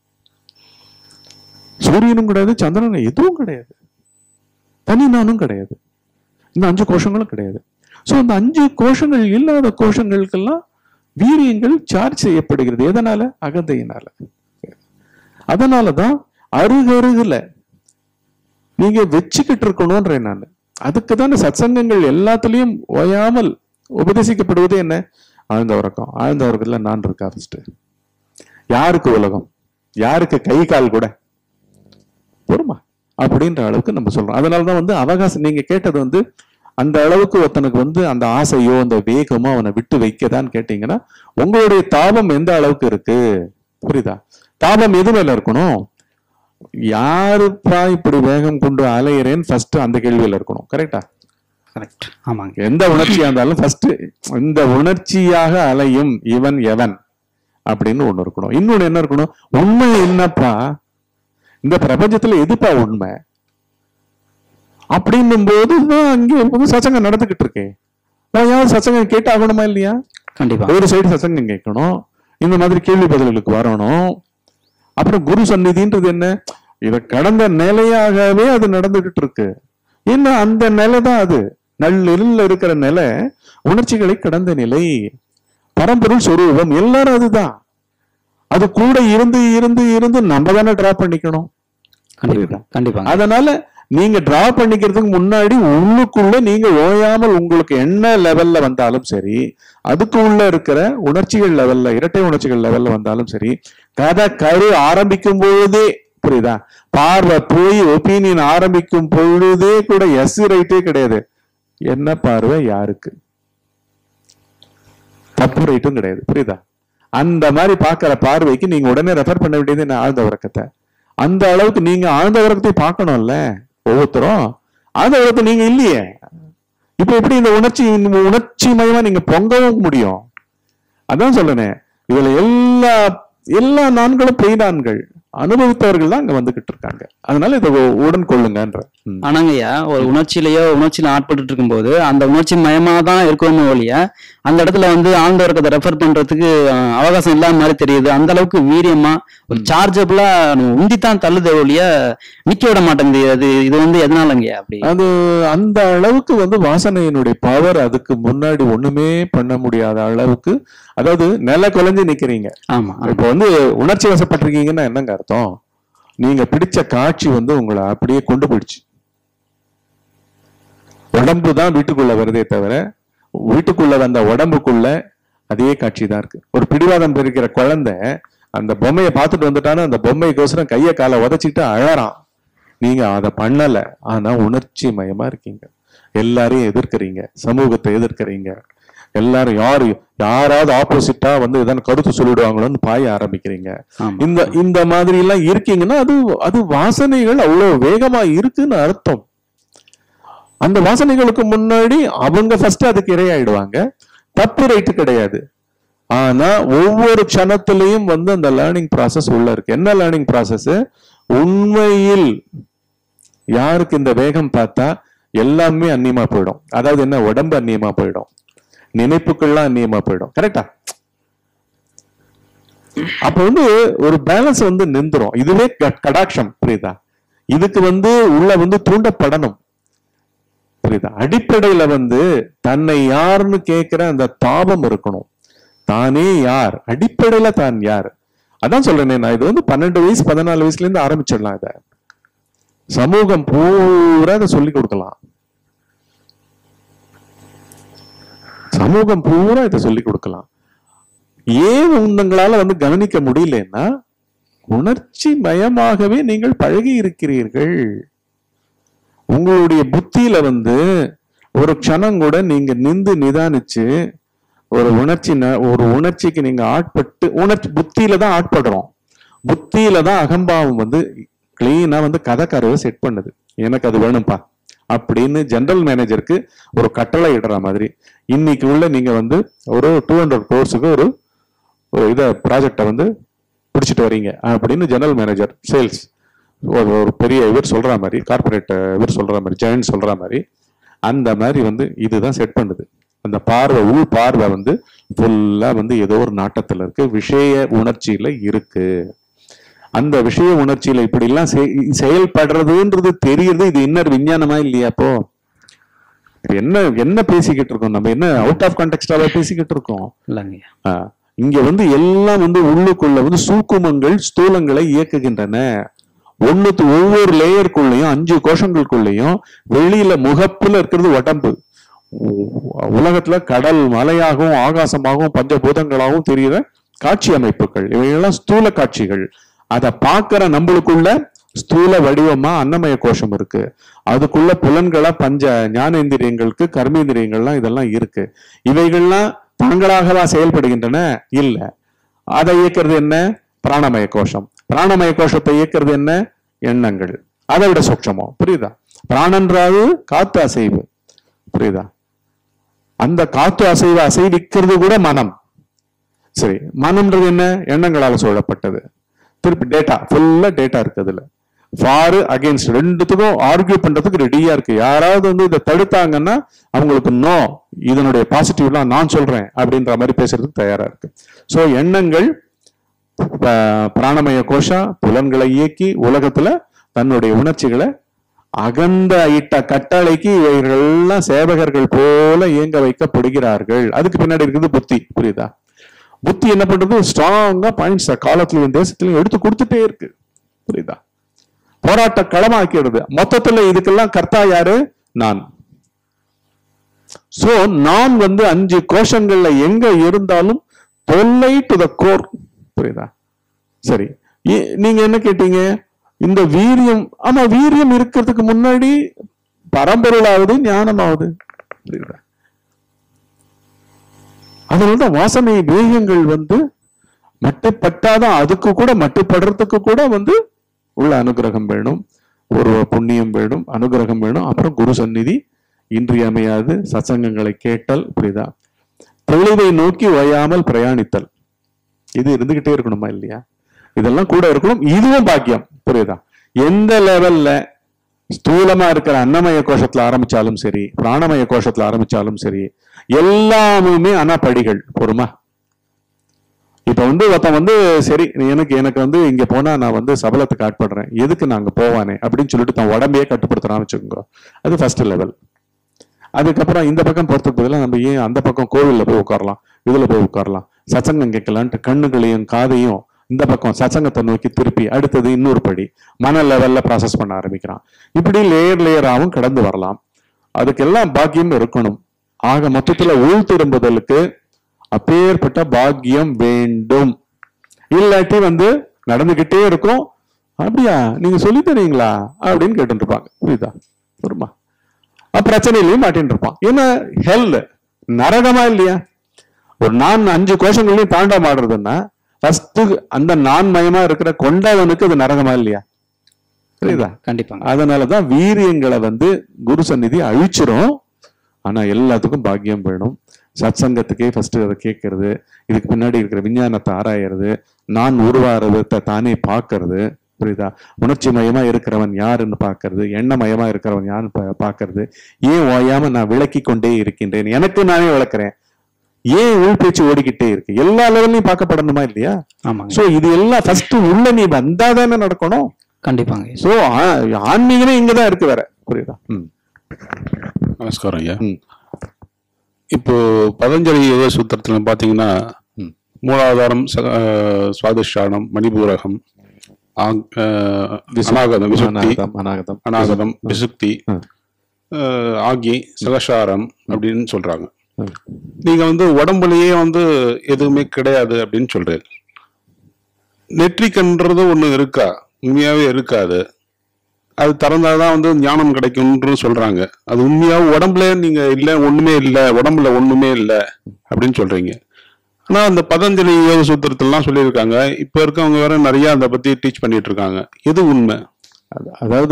சூரியனும் கிடையாது சந்திரனும் எதுவும் கிடையாது தனி நானும் கிடையாது இந்த அஞ்சு கோஷங்களும் கிடையாது சோ இந்த அஞ்சு கோஷங்கள் இல்லாத கோஷங்களுக்கெல்லாம் வீரியங்கள் சார்ஜ் செய்யப்படுகிறது எதனால அகந்தையினால அதனாலதான் அருகருகுல நீங்க வச்சுக்கிட்டு இருக்கணும்ன்றேன் நான் அதுக்கு தானே சத்சங்கங்கள் எல்லாத்துலயும் ஓயாமல் உபதேசிக்கப்படுவது என்ன ஆழ்ந்த உறக்கம் ஆழ்ந்த உறக்கத்துல நான் இருக்கா ஃபர்ஸ்ட் யாருக்கு உலகம் யாருக்கு கை கால் கூட பொறுமா அப்படின்ற அளவுக்கு நம்ம சொல்றோம் அதனாலதான் வந்து அவகாசம் நீங்க கேட்டது வந்து அந்த அளவுக்கு ஒருத்தனுக்கு வந்து அந்த ஆசையோ அந்த வேகமோ அவனை விட்டு வைக்கதான்னு கேட்டீங்கன்னா உங்களுடைய தாபம் எந்த அளவுக்கு இருக்கு புரியுதா தாபம் எது மேல இருக்கணும் யாருப்பா இப்படி வேகம் கொண்டு அலையிறேன்னு ஃபர்ஸ்ட் அந்த கேள்வியில இருக்கணும் கரெக்டா கரெக்ட் ஆமாங்க எந்த உணர்ச்சியா இருந்தாலும் ஃபர்ஸ்ட் இந்த உணர்ச்சியாக அலையும் இவன் எவன் அப்படின்னு ஒண்ணு இருக்கணும் இன்னொன்னு என்ன இருக்கணும் உண்மை என்னப்பா இந்த பிரபஞ்சத்துல எதுப்பா உண்மை அப்படின்னும் போது தான் அங்கே வந்து சச்சங்கம் நடந்துகிட்டு இருக்கேன் நான் யாரும் சச்சங்கம் கேட்டு ஆகணுமா இல்லையா கண்டிப்பா ஒரு சைடு சச்சங்கம் கேட்கணும் இந்த மாதிரி கேள்வி பதில்களுக்கு வரணும் அப்புறம் குரு சந்நிதின்றது என்ன இத கடந்த நிலையாகவே அது நடந்துகிட்டு இருக்கு என்ன அந்த நிலை தான் அது நல்லில் இருக்கிற நிலை உணர்ச்சிகளை கடந்த நிலை பரம்பொருள் சொரூபம் எல்லாரும் அதுதான் அது கூட இருந்து இருந்து இருந்து நம்ம தானே டிரா பண்ணிக்கணும் கண்டிப்பா கண்டிப்பாங்க அதனால நீங்க டிரா பண்ணிக்கிறதுக்கு முன்னாடி உள்ளுக்குள்ள நீங்க ஓயாமல் உங்களுக்கு என்ன லெவல்ல வந்தாலும் சரி அதுக்கு உள்ள இருக்கிற உணர்ச்சிகள் லெவல்ல இரட்டை உணர்ச்சிகள் லெவல்ல வந்தாலும் சரி கதை கரு ஆரம்பிக்கும் பொழுதே புரியுதா பார்வை போய் ஒப்பீனியன் ஆரம்பிக்கும் பொழுதே கூட எஸ் ரைட்டே கிடையாது என்ன பார்வை யாருக்கு தப்பு ரைட்டும் கிடையாது புரியுதா அந்த மாதிரி பார்க்கிற பார்வைக்கு நீங்க உடனே ரெஃபர் பண்ண வேண்டியது என்ன ஆழ்ந்த உறக்கத்தை அந்த அளவுக்கு நீங்க ஆழ்ந்த உறக்கத்தை பார்க்கணும்ல ஒவ்வொருத்தரும் ஆழ்ந்த உறக்கத்தை நீங்க இல்லையே இப்ப எப்படி இந்த உணர்ச்சி இந்த உணர்ச்சி மயமா நீங்க பொங்கவும் முடியும் அதான் சொல்றேனே இதுல எல்லா எல்லா நான்களும் பொய் நான்கள் அனுபவித்தவர்கள் தான் அங்க வந்துகிட்டு இருக்காங்க அதனால இதை உ- உடன் கொள்ளுங்கன்ற ம். ஆனாங்கய்யா ஒரு உணர்ச்சியிலயோ உணர்ச்சியில ஆட்பட்டு இருக்கும்போது அந்த உணர்ச்சி மயமா தான் இருக்கணுமோ ஒழிய அந்த இடத்துல வந்து ஆழ்ந்த உறக்கத்தை ரெஃபர் பண்றதுக்கு அஹ், அவகாசம் இல்லாத மாதிரி தெரியுது அந்த அளவுக்கு வீரியமா ஒரு சார்ஜபிளா உந்தி தான் தள்ளுதே ஒழிய நிக்க விட மாட்டேங்குது அது இது வந்து எதனாலங்கய்யா அப்படி அது அந்த அளவுக்கு வந்து வாசனையினுடைய பவர் அதுக்கு முன்னாடி ஒண்ணுமே பண்ண முடியாத அளவுக்கு அதாவது நில குலைஞ்சு நிக்கிறீங்க ஆமா ஆமா. இப்போ வந்து உணர்ச்சி வசப்பட்டிருக்கீங்கன்னா என்னங்க அர்த்தம் நீங்க பிடிச்ச காட்சி வந்து உங்களை அப்படியே கொண்டு போயிடுச்சு உடம்பு தான் வீட்டுக்குள்ள வருதே தவிர வீட்டுக்குள்ள வந்த உடம்புக்குள்ள அதே காட்சி தான் இருக்கு ஒரு பிடிவாதம் இருக்கிற குழந்தை அந்த பொம்மையை பார்த்துட்டு வந்துட்டான்னு அந்த பொம்மைக்கோசரம் கையை காலை உதச்சிக்கிட்டு அழறான் நீங்க அதை பண்ணல ஆனா உணர்ச்சி மயமா இருக்கீங்க எல்லாரையும் எதிர்க்கிறீங்க சமூகத்தை எதிர்க்கிறீங்க எல்லாரும் யாரு யாராவது ஆப்போசிட்டா வந்து எதனா கருத்து சொல்லிடுவாங்களோன்னு பாய ஆரம்பிக்கிறீங்க ஆமா. இந்த இந்த மாதிரி எல்லாம் இருக்கீங்கன்னா அது அது வாசனைகள் அவ்வளவு வேகமா இருக்குன்னு அர்த்தம் அந்த வாசனைகளுக்கு முன்னாடி அவங்க ஃபர்ஸ்ட் அதுக்கு இரையாயிடுவாங்க தப்பு ரைட்டு கிடையாது ஆனா ஒவ்வொரு க்ஷணத்திலையும் வந்து அந்த லேர்னிங் ப்ராசஸ் உள்ள இருக்கு என்ன லேர்னிங் ப்ராசஸ் உண்மையில் யாருக்கு இந்த வேகம் பார்த்தா எல்லாமே அந்நியமா போயிடும் அதாவது என்ன உடம்பு அந்நியமா போயிடும் நினைப்புகள்லாம் அந்நியமா போயிடும் கரெக்டா அப்ப வந்து ஒரு பேலன்ஸ் வந்து நின்றுரும் இதுவே க- கடாட்சம் புரியுதா இதுக்கு வந்து உள்ள வந்து தூண்டப்படணும் புரியுதா அடிப்படையில வந்து தன்னை யாருன்னு கேட்கிற அந்த தாபம் இருக்கணும் தானே யார் அடிப்படையில தான் யார் அதான் சொல்றேனே நான் இது வந்து பன்னெண்டு வயசு பதினாலு வயசுல இருந்து ஆரம்பிச்சிடலாம் இத சமூகம் பூரா இதை சொல்லி கொடுக்கலாம் சமூகம் பூரா இதை சொல்லி கொடுக்கலாம் ஏன் உங்களால வந்து கவனிக்க முடியலன்னா உணர்ச்சி மயமாகவே நீங்கள் பழகி இருக்கிறீர்கள் உங்களுடைய புத்தியில வந்து ஒரு க்ஷணம் கூட நீங்க நிந்து நிதானிச்சு ஒரு உணர்ச்சி ந- ஒரு உணர்ச்சிக்கு நீங்க ஆட்பட்டு உணர்ச்சி புத்தியில தான் ஆட்படுறோம் புத்தியில தான் அகம்பாவம் வந்து கிளீனா வந்து கதை கருவை செட் பண்ணுது எனக்கு அது வேணும்பா அப்படின்னு ஜெனரல் மேனேஜருக்கு ஒரு கட்டளை இடுற மாதிரி இன்னைக்கு உள்ள நீங்க வந்து ஒரு டூ ஹண்ட்ரட் கோர்ஸுக்கு ஒரு ஒரு இதை ப்ராஜெக்டை வந்து பிடிச்சிட்டு வரீங்க அப்படின்னு ஜெனரல் மேனேஜர் சேல்ஸ் ஒரு ஒரு பெரிய இவர் சொல்ற மாதிரி கார்பரேட் இவர் சொல்ற மாதிரி ஜெயண்ட் சொல்ற மாதிரி அந்த மாதிரி வந்து இதுதான் செட் பண்ணுது அந்த பார்வை உள் பார்வை வந்து ஃபுல்லா வந்து ஏதோ ஒரு நாட்டத்துல இருக்கு விஷய உணர்ச்சியில இருக்கு அந்த விஷய உணர்ச்சியில இப்படி எல்லாம் செய்- செயல்படுறதுன்றது தெரியறது இது இன்னர் விஞ்ஞானமா இல்லையா அப்போ இப்ப என்ன என்ன பேசிக்கிட்டு இருக்கோம் நம்ம என்ன அவுட் ஆஃப் கான்டெக்டாவா பேசிக்கிட்டு இருக்கோம் இல்லைங்கய்யா ஆ, இங்க வந்து எல்லாம் வந்து உள்ளுக்குள்ள வந்து சூக்குமங்கள் ஸ்தூலங்களை இயக்குகின்றன ஒண்ணுத்து ஒவ்வொரு லேயருக்குள்ளயும் அஞ்சு கோஷங்களுக்குள்ளயும் வெளியில முகப்புல இருக்கிறது உடம்பு உ- உலகத்துல கடல் மலையாகவும் ஆகாசமாகவும் பஞ்சபூதங்களாகவும் தெரியுற காட்சி அமைப்புகள் இவையெல்லாம் ஸ்தூல காட்சிகள் அதை பார்க்கிற நம்மளுக்குள்ள ஸ்தூல வடிவமா அன்னமய கோஷம் இருக்கு அதுக்குள்ள புலன்களா பஞ்ச ஞானேந்திரியங்களுக்கு கர்மேந்திரியங்கள்லாம் இதெல்லாம் இருக்கு இவைகள்லாம் தாங்களாகவா செயல்படுகின்றன இல்ல அதை இயக்கிறது என்ன பிராணமய கோஷம் பிராணமய கோஷத்தை இயக்கிறது என்ன எண்ணங்கள் அதை விட சூட்சமம் புரியுதா பிராணன்றாது காத்து அசைவு புரியுதா அந்த காத்து அசைவு அசைவிக்கிறது கூட மனம் சரி மனம்ன்றது என்ன எண்ணங்களால சூழப்பட்டது திருப்பி டேட்டா ஃபுல்லா டேட்டா இருக்கு அதுல ஃபார் அகைன்ஸ்ட் ரெண்டுத்துக்கும் ஆர்கியூ பண்றதுக்கு ரெடியா இருக்கு யாராவது வந்து இதை தடுத்தாங்கன்னா அவங்களுக்கு நோ இதனுடைய பாசிட்டிவ்லாம் நான் சொல்றேன் அப்படின்ற மாதிரி பேசுறதுக்கு தயாரா இருக்கு சோ எண்ணங்கள் ப- பிராணமய கோஷா புலன்களை இயக்கி உலகத்துல தன்னுடைய உணர்ச்சிகளை அகந்த இட்ட கட்டளைக்கு இவர்கள்லாம் சேவகர்கள் போல இயங்க வைக்கப்படுகிறார்கள் அதுக்கு பின்னாடி இருக்குது புத்தி புரியுதா புத்தி என்ன பண்றது ஸ்ட்ராங்கா பாயிண்ட்ஸ் காலத்திலையும் தேசத்திலையும் எடுத்து கொடுத்துட்டே இருக்கு புரியுதா போராட்ட களமாக்கிறது மொத்தத்துல இதுக்கெல்லாம் கர்த்தா யாரு நான் சோ நான் வந்து அஞ்சு கோஷங்கள்ல எங்க இருந்தாலும் தொல்லை டு த கோர் புரியுதா சரி இ- நீங்க என்ன கேட்டீங்க இந்த வீரியம் ஆமா வீரியம் இருக்கிறதுக்கு முன்னாடி பரம்பொருளாவது ஞானமாவது புரியுதா அதனாலதான் வாசனை வேகங்கள் வந்து மட்டுப்பட்டாதான் அதுக்கு கூட மட்டுப்படுறதுக்கு கூட வந்து உள்ள அனுகிரகம் வேணும் ஒரு புண்ணியம் வேணும் அனுகிரகம் வேணும் அப்புறம் குரு சந்நிதி இன்றியமையாது சத்சங்கங்களை கேட்டல் புரியுதா தெளிவை நோக்கி ஓயாமல் பிரயாணித்தல் இது இருந்துகிட்டே இருக்கணுமா இல்லையா இதெல்லாம் கூட இருக்கணும் இதுவும் பாக்கியம் புரியுதா எந்த லெவல்ல ஸ்தூலமா இருக்கிற அன்னமய கோஷத்துல ஆரம்பிச்சாலும் சரி பிராணமய கோஷத்துல ஆரம்பிச்சாலும் சரி எல்லாமுமே ஆனா படிகள் பொறுமா இப்ப வந்து ஒருத்தன் வந்து சரி எனக்கு எனக்கு வந்து இங்க போனா நான் வந்து சபலத்துக்கு ஆட்படுறேன் எதுக்கு நான் அங்க போவானே அப்படின்னு சொல்லிட்டு தன் உடம்பையே கட்டுப்படுத்துறான்னு வச்சுக்கோங்க அது ஃபர்ஸ்ட் லெவல் அதுக்கப்புறம் இந்த பக்கம் போறதுக்கு பதிலாக நம்ம ஏன் அந்த பக்கம் கோவில்ல போய் உட்காரலாம் இதுல போய் உட்காரலாம் சச்சங்கம் கேட்கலான்ட்டு கண்ணுகளையும் காதையும் இந்த பக்கம் சச்சங்கத்தை நோக்கி திருப்பி அடுத்தது இன்னொரு படி மன லெவல்ல ப்ராசஸ் பண்ண ஆரம்பிக்கிறான் இப்படி லேயர் லேயராகவும் கடந்து வரலாம் அதுக்கெல்லாம் பாக்கியம் இருக்கணும் ஆக மொத்தத்துல உள் திரும்புதலுக்கு அப்பேற்பட்ட பாக்கியம் வேண்டும் இல்லாட்டி வந்து நடந்துகிட்டே இருக்கும் அப்படியா நீங்க சொல்லி தரீங்களா அப்படின்னு கேட்டு இருப்பாங்க புரியுதா புரியுமா அப்ப பிரச்சனையிலையும் மாட்டின்னு இருப்பான் என்ன ஹெல் நரகமா இல்லையா ஒரு நான் அஞ்சு கோஷங்களையும் தாண்ட மாடுறதுன்னா ஃபர்ஸ்ட் அந்த நான் மயமா இருக்கிற கொண்டவனுக்கு அது நரகமா இல்லையா புரியுதா கண்டிப்பாங்க அதனாலதான் வீரியங்களை வந்து குரு சந்நிதி அழிச்சிரும் ஆனா எல்லாத்துக்கும் பாக்கியம் வேணும் சத்சங்கத்துக்கே ஃபர்ஸ்ட் அதை கேட்கறது இதுக்கு பின்னாடி இருக்கிற விஞ்ஞானத்தை ஆராயறது நான் உருவாகிறத தானே பார்க்கறது புரியுதா உணர்ச்சி மயமா இருக்கிறவன் யாருன்னு பார்க்கறது எண்ணமயமா இருக்கிறவன் யாருன்னு பா- பார்க்கறது ஏன் ஓயாம நான் விளக்கி கொண்டே இருக்கின்றேன் எனக்கு நானே விளக்குறேன் ஏன் உள் பேச்சு ஓடிக்கிட்டே இருக்கு எல்லா லெவல்லையும் பார்க்கப்படணுமா இல்லையா ஆமாங்க சோ இது எல்லாம் ஃபர்ஸ்ட் உள்ள நீ வந்தாதானே நடக்கணும் கண்டிப்பாங்க சோ ஆன்மீகமே இங்கதான் இருக்கு வேற புரியுதா ம் நமஸ்காரம் ஐயா ம். இப்போ பதஞ்சலி யோக சூத்திரத்துல பாத்தீங்கன்னா ம். மூலாதாரம் சக- அஹ், சுவாதிஷ்டானம் மணிபூரகம் ஆங்- அஹ், விசு- அநாகதம் விசுக்தி அநாகதம் அநாகதம் அநாகதம் விசுக்தி ம். அஹ், ஆகி சகசாரம் அப்படின்னு சொல்றாங்க ம். நீங்க வந்து உடம்புலயே வந்து எதுவுமே கிடையாது அப்படின்னு சொல்றீங்க நெற்றிக்கன்றது ஒண்ணு இருக்கா உண்மையாவே இருக்காது அது திறந்தாதான் வந்து ஞானம் கிடைக்கும்னு சொல்றாங்க அது உண்மையாவே உடம்புல நீங்க இல்ல ஒண்ணுமே இல்ல உடம்புல ஒண்ணுமே இல்ல அப்படின்னு சொல்றீங்க ஆனா அந்த பதஞ்சலி யோக சூத்திரத்திலாம் சொல்லியிருக்காங்க இப்ப இருக்கவங்க வேற நிறைய அதை பத்தி டீச் பண்ணிட்டு இருக்காங்க எது உண்மை அது- அதாவது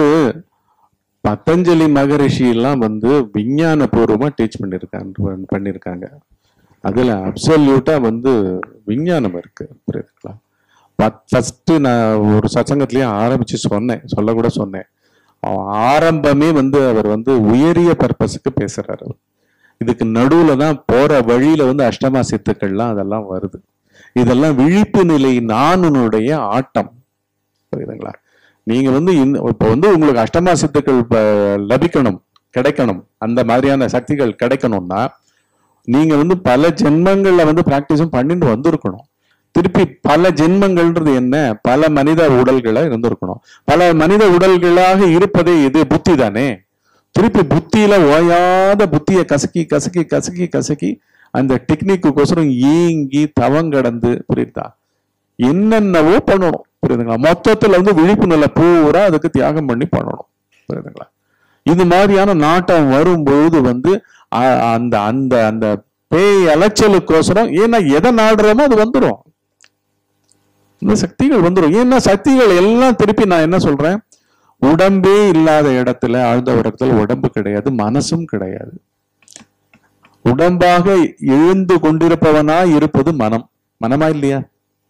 பதஞ்சலி மகரிஷி எல்லாம் வந்து விஞ்ஞான பூர்வமா டீச் பண்ணிருக்காங்க பண்ணிருக்காங்க அதுல அப்சல்யூட்டா வந்து விஞ்ஞானம் இருக்கு புரியுதுங்களா ஃபர்ஸ்ட் நான் ஒரு சத்சங்கத்திலேயே ஆரம்பிச்சு சொன்னேன் சொல்ல கூட சொன்னேன் அவன் ஆரம்பமே வந்து அவர் வந்து உயரிய பர்பஸுக்கு பேசுறாரு அவர். இதுக்கு நடுவுல தான் போற வழியில வந்து அஷ்டமா சித்துக்கள்லாம் அதெல்லாம் வருது இதெல்லாம் விழிப்பு நிலை நானுனுடைய ஆட்டம் புரியுதுங்களா நீங்க வந்து இந்த இப்போ வந்து உங்களுக்கு அஷ்டமா சித்துக்கள் ப- லபிக்கணும் கிடைக்கணும் அந்த மாதிரியான சக்திகள் கிடைக்கணும்னா நீங்க வந்து பல ஜென்மங்கள்ல வந்து பிராக்டிஸும் பண்ணிட்டு வந்திருக்கணும் திருப்பி பல ஜென்மங்கள்ன்றது என்ன பல மனித உடல்களை இருந்திருக்கணும் பல மனித உடல்களாக இருப்பதே இது புத்தி தானே திருப்பி புத்தியில ஓயாத புத்தியை கசக்கி கசக்கி கசக்கி கசக்கி அந்த டெக்னிக்குக்கோசரம் ஏங்கி தவங்கடந்து புரியுதா என்னென்னவோ பண்ணணும் புரியுதுங்களா மொத்தத்துல வந்து விழிப்பு நிலை பூரா அதுக்கு தியாகம் பண்ணி பண்ணணும் புரியுதுங்களா இது மாதிரியான நாட்டம் வரும்பொழுது வந்து அ- அந்த அந்த அந்த பேய் அலைச்சலுக்கோசரம் ஏன்னா எதை நாடுறோமோ அது வந்துடும் இந்த சக்திகள் வந்துடும் ஏன்னா சக்திகள் எல்லாம் திருப்பி நான் என்ன சொல்றேன் உடம்பே இல்லாத இடத்துல ஆழ்ந்த இடத்துல உடம்பு கிடையாது மனசும் கிடையாது உடம்பாக எழுந்து கொண்டிருப்பவனா இருப்பது மனம் மனமா இல்லையா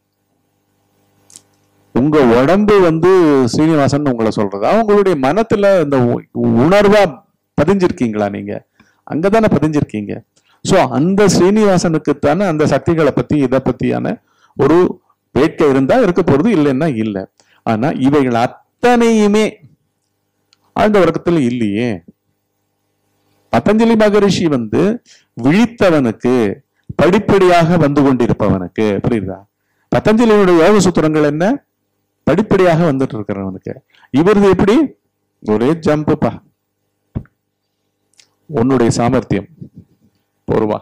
உங்க உடம்பு வந்து ஸ்ரீனிவாசன் உங்களை சொல்றதா உங்களுடைய மனத்துல இந்த உ- உணர்வா பதிஞ்சிருக்கீங்களா நீங்க அங்கதானே பதிஞ்சிருக்கீங்க சோ அந்த ஸ்ரீனிவாசனுக்கு தானே அந்த சக்திகளை பத்தி இதை பத்தியான ஒரு வேட்கை இருந்தா இருக்க போறது இல்லைன்னா இல்லை ஆனா இவைகள் அத்தனையுமே ஆழ்ந்த வர்க்கத்துல இல்லையே பதஞ்சலி மகரிஷி வந்து விழித்தவனுக்கு படிப்படியாக வந்து கொண்டிருப்பவனுக்கு புரியுதா பதஞ்சலியுடைய யோக சூத்திரங்கள் என்ன படிப்படியாக வந்துட்டு இருக்கிறவனுக்கு இவரது எப்படி ஒரே ஜம்புப்பா உன்னுடைய சாமர்த்தியம் போருவா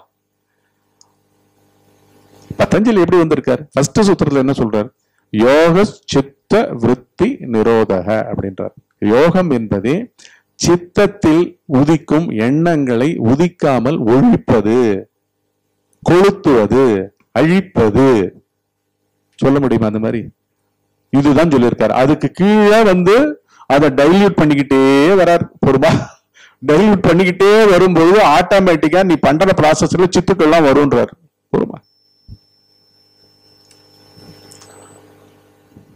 பதஞ்சலி எப்படி வந்திருக்காரு ஃபர்ஸ்ட் சூத்திரத்துல என்ன சொல்றாரு யோக சித்த விருத்தி நிரோதக அப்படின்றார் யோகம் என்பதே சித்தத்தில் உதிக்கும் எண்ணங்களை உதிக்காமல் ஒழிப்பது கொளுத்துவது அழிப்பது சொல்ல முடியுமா அந்த மாதிரி இதுதான் சொல்லியிருக்காரு அதுக்கு கீழே வந்து அதை டைல்யூட் பண்ணிக்கிட்டே வரார் பொறுமா டைல்யூட் பண்ணிக்கிட்டே வரும்போது ஆட்டோமேட்டிக்கா நீ பண்ற ப்ராசஸ்ல சித்துக்கள்லாம் வரும்ன்றார் பொறுமா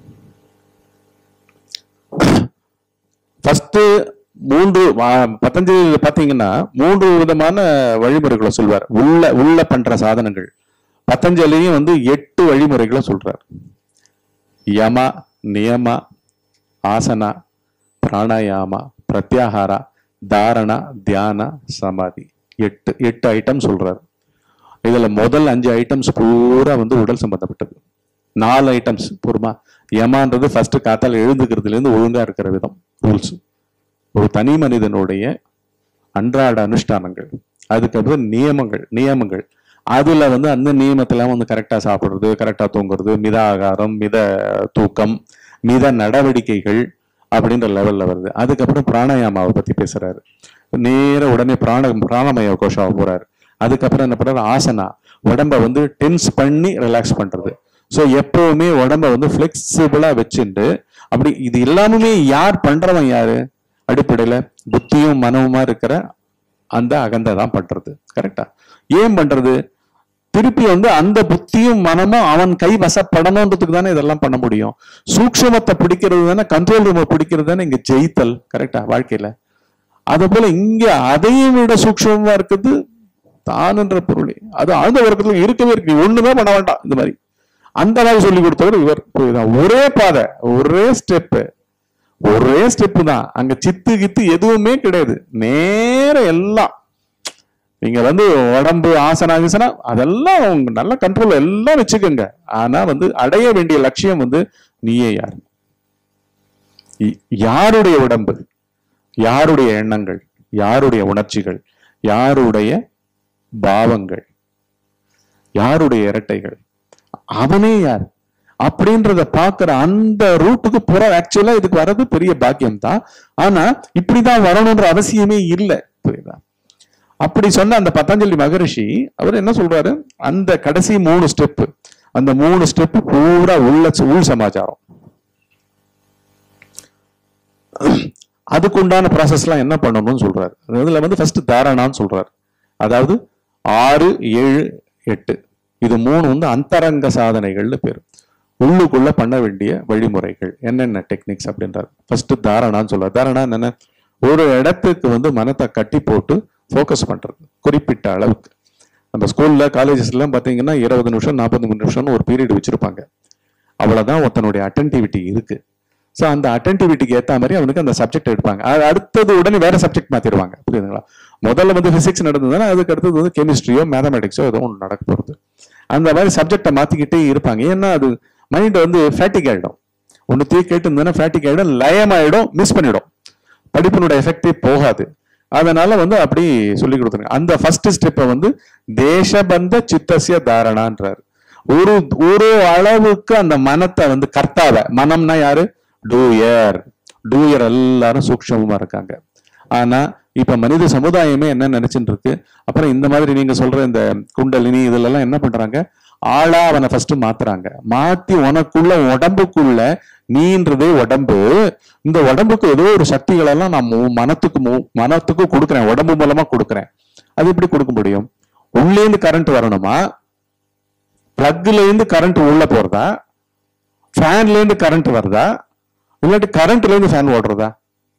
ஃபர்ஸ்ட் மூன்று வா- பதஞ்சலியில பாத்தீங்கன்னா மூன்று விதமான வழிமுறைகளை சொல்வார் உள்ள உள்ள பண்ற சாதனங்கள் பதஞ்சலியும் வந்து எட்டு வழிமுறைகளை சொல்றார் யம நியம ஆசனா பிராணாயாமா பிரத்யாகாரா தாரணா தியான சமாதி எட்டு எட்டு ஐட்டம் சொல்றாரு இதுல முதல் அஞ்சு ஐட்டம்ஸ் பூரா வந்து உடல் சம்பந்தப்பட்டது நாலு ஐட்டம்ஸ் பொறுமா யமான்றது ஃபர்ஸ்ட் காத்தால எழுந்துக்கிறதுல இருந்து ஒழுங்கா இருக்கிற விதம் ரூல்ஸ் ஒரு தனி மனிதனுடைய அன்றாட அனுஷ்டானங்கள் அதுக்கப்புறம் நியமங்கள் நியமங்கள் அதுல வந்து அந்த நியமத்துல வந்து கரெக்டா சாப்பிடுறது கரெக்டா தூங்குறது மித ஆகாரம் மித தூக்கம் மித நடவடிக்கைகள் அப்படின்ற லெவல்ல வருது அதுக்கப்புறம் பிராணாயாமாவை பத்தி பேசுறாரு நேர உடனே பிராண பிராணமய கோஷாவை போறாரு அதுக்கப்புறம் என்ன பண்றாரு ஆசனா உடம்ப வந்து டென்ஸ் பண்ணி ரிலாக்ஸ் பண்றது ஸோ எப்பவுமே உடம்ப வந்து ஃபிளெக்சிபிளா வச்சுட்டு அப்படி இது எல்லாமே யார் பண்றவன் யாரு அடிப்படையில புத்தியும் மனமுமா இருக்கிற அந்த அகந்தை தான் பண்றது கரெக்டா ஏன் பண்றது திருப்பி வந்து அந்த புத்தியும் மனமும் அவன் கை வசப்படணுன்றதுக்கு தானே இதெல்லாம் பண்ண முடியும் சூக்ஷமத்தை பிடிக்கிறது தானே கண்ட்ரோல் ரூமை பிடிக்கிறது தானே இங்க ஜெயித்தல் கரெக்டா வாழ்க்கையில அது போல இங்க அதையும் விட சூக்ஷமமா இருக்குது தானுன்ற பொருளே அது ஆழ்ந்த வர்க்கத்துல இருக்கவே இருக்கு நீ ஒண்ணுமே பண்ண வேண்டாம் இந்த மாதிரி அந்த மாதிரி சொல்லி கொடுத்தவர் இவர் இதுதான். ஒரே பாதை ஒரே ஸ்டெப்பு ஒரே ஸ்டெப் தான் அங்க சித்து கித்து எதுவுமே கிடையாது நேர எல்லாம் நீங்க வந்து உடம்பு ஆசனா ஆசனா அதெல்லாம் உங்க நல்ல கண்ட்ரோல் எல்லாம் வச்சுக்கோங்க ஆனா வந்து அடைய வேண்டிய லட்சியம் வந்து நீயே யார் இ- யாருடைய உடம்பு யாருடைய எண்ணங்கள் யாருடைய உணர்ச்சிகள் யாருடைய பாவங்கள் யாருடைய இரட்டைகள் அவனே யார் அப்படின்றத பாக்குற அந்த ரூட்டுக்கு போற ஆக்சுவலா இதுக்கு வர்றது பெரிய பாக்கியம் தான் ஆனா இப்படிதான் வரணும்ன்ற அவசியமே இல்லை புரியுதா அப்படி சொன்ன அந்த பதஞ்சலி மகரிஷி அவர் என்ன சொல்றாரு அந்த கடைசி மூணு ஸ்டெப் அந்த மூணு ஸ்டெப் பூரா உள்ள உள் சமாச்சாரம் அதுக்குண்டான ப்ராசஸ்லாம் என்ன பண்ணணும்னு சொல்றாரு அதுல வந்து ஃபர்ஸ்ட் தாரணான்னு சொல்றாரு அதாவது ஆறு ஏழு எட்டு இது மூணு வந்து அந்தரங்க சாதனைகள்னு பேர் உள்ளுக்குள்ள பண்ண வேண்டிய வழிமுறைகள் என்னென்ன டெக்னிக்ஸ் அப்படின்றாரு ஃபர்ஸ்ட் தாரணான்னு சொல்றாரு தாரணா என்னென்ன ஒரு இடத்துக்கு வந்து மனத்தை கட்டி போட்டு ஃபோக்கஸ் பண்றது குறிப்பிட்ட அளவுக்கு நம்ம ஸ்கூல்ல காலேஜஸ்லாம் பார்த்தீங்கன்னா இருபது நிமிஷம் நாற்பது நிமிஷம்னு ஒரு பீரியட் வச்சிருப்பாங்க அவ்வளவுதான் ஒருத்தனுடைய அட்டன்டிவிட்டி இருக்கு ஸோ அந்த அட்டன்டிவிட்டிக்கு ஏற்ற மாதிரி அவனுக்கு அந்த சப்ஜெக்ட் எடுப்பாங்க அது அடுத்தது உடனே வேற சப்ஜெக்ட் மாத்திடுவாங்க புரியுதுங்களா முதல்ல வந்து பிசிக்ஸ் நடந்ததுன்னா அதுக்கு அடுத்தது வந்து கெமிஸ்ட்ரியோ மேத்தமெட்டிக்ஸோ ஏதோ ஒன்று நடக்க போகிறது அந்த மாதிரி சப்ஜெக்டை மாத்திக்கிட்டே இருப்பாங்க ஏன்னா அது மைண்ட் வந்து ஃபேட்டிக் ஆயிடும் ஒன்று தீ கேட்டு இருந்ததுன்னா ஃபேட்டிக் ஆயிடும் லயம் ஆயிடும் மிஸ் பண்ணிடும் படிப்பினோட எஃபெக்டே போகாது அதனால வந்து அப்படி சொல்லி கொடுத்துருங்க அந்த ஃபர்ஸ்ட் ஸ்டெப்பை வந்து தேசபந்த சித்தசிய தாரணான்றாரு ஒரு ஒரு அளவுக்கு அந்த மனத்தை வந்து கர்த்தாவ மனம்னா யாரு டூயர் டூயர் எல்லாரும் சூக்ஷமமா இருக்காங்க ஆனா இப்ப மனித சமுதாயமே என்ன நினைச்சிட்டு இருக்கு அப்புறம் இந்த மாதிரி நீங்க சொல்ற இந்த குண்டலினி இதுல எல்லாம் என்ன பண்றாங்க ஆளா அவனை ஃபர்ஸ்ட் மாத்துறாங்க மாத்தி உனக்குள்ள உடம்புக்குள்ள நீன்றதே உடம்பு இந்த உடம்புக்கு ஏதோ ஒரு சக்திகள் எல்லாம் நான் மு- மனத்துக்கு மு- மனத்துக்கு கொடுக்குறேன் உடம்பு மூலமா கொடுக்குறேன் அது எப்படி கொடுக்க முடியும் உள்ளேந்து கரண்ட் வரணுமா பிளக்ல இருந்து கரண்ட் உள்ள போறதா ஃபேன்ல இருந்து கரண்ட் வருதா இல்லாட்டி கரண்ட்ல இருந்து ஃபேன் ஓடுறதா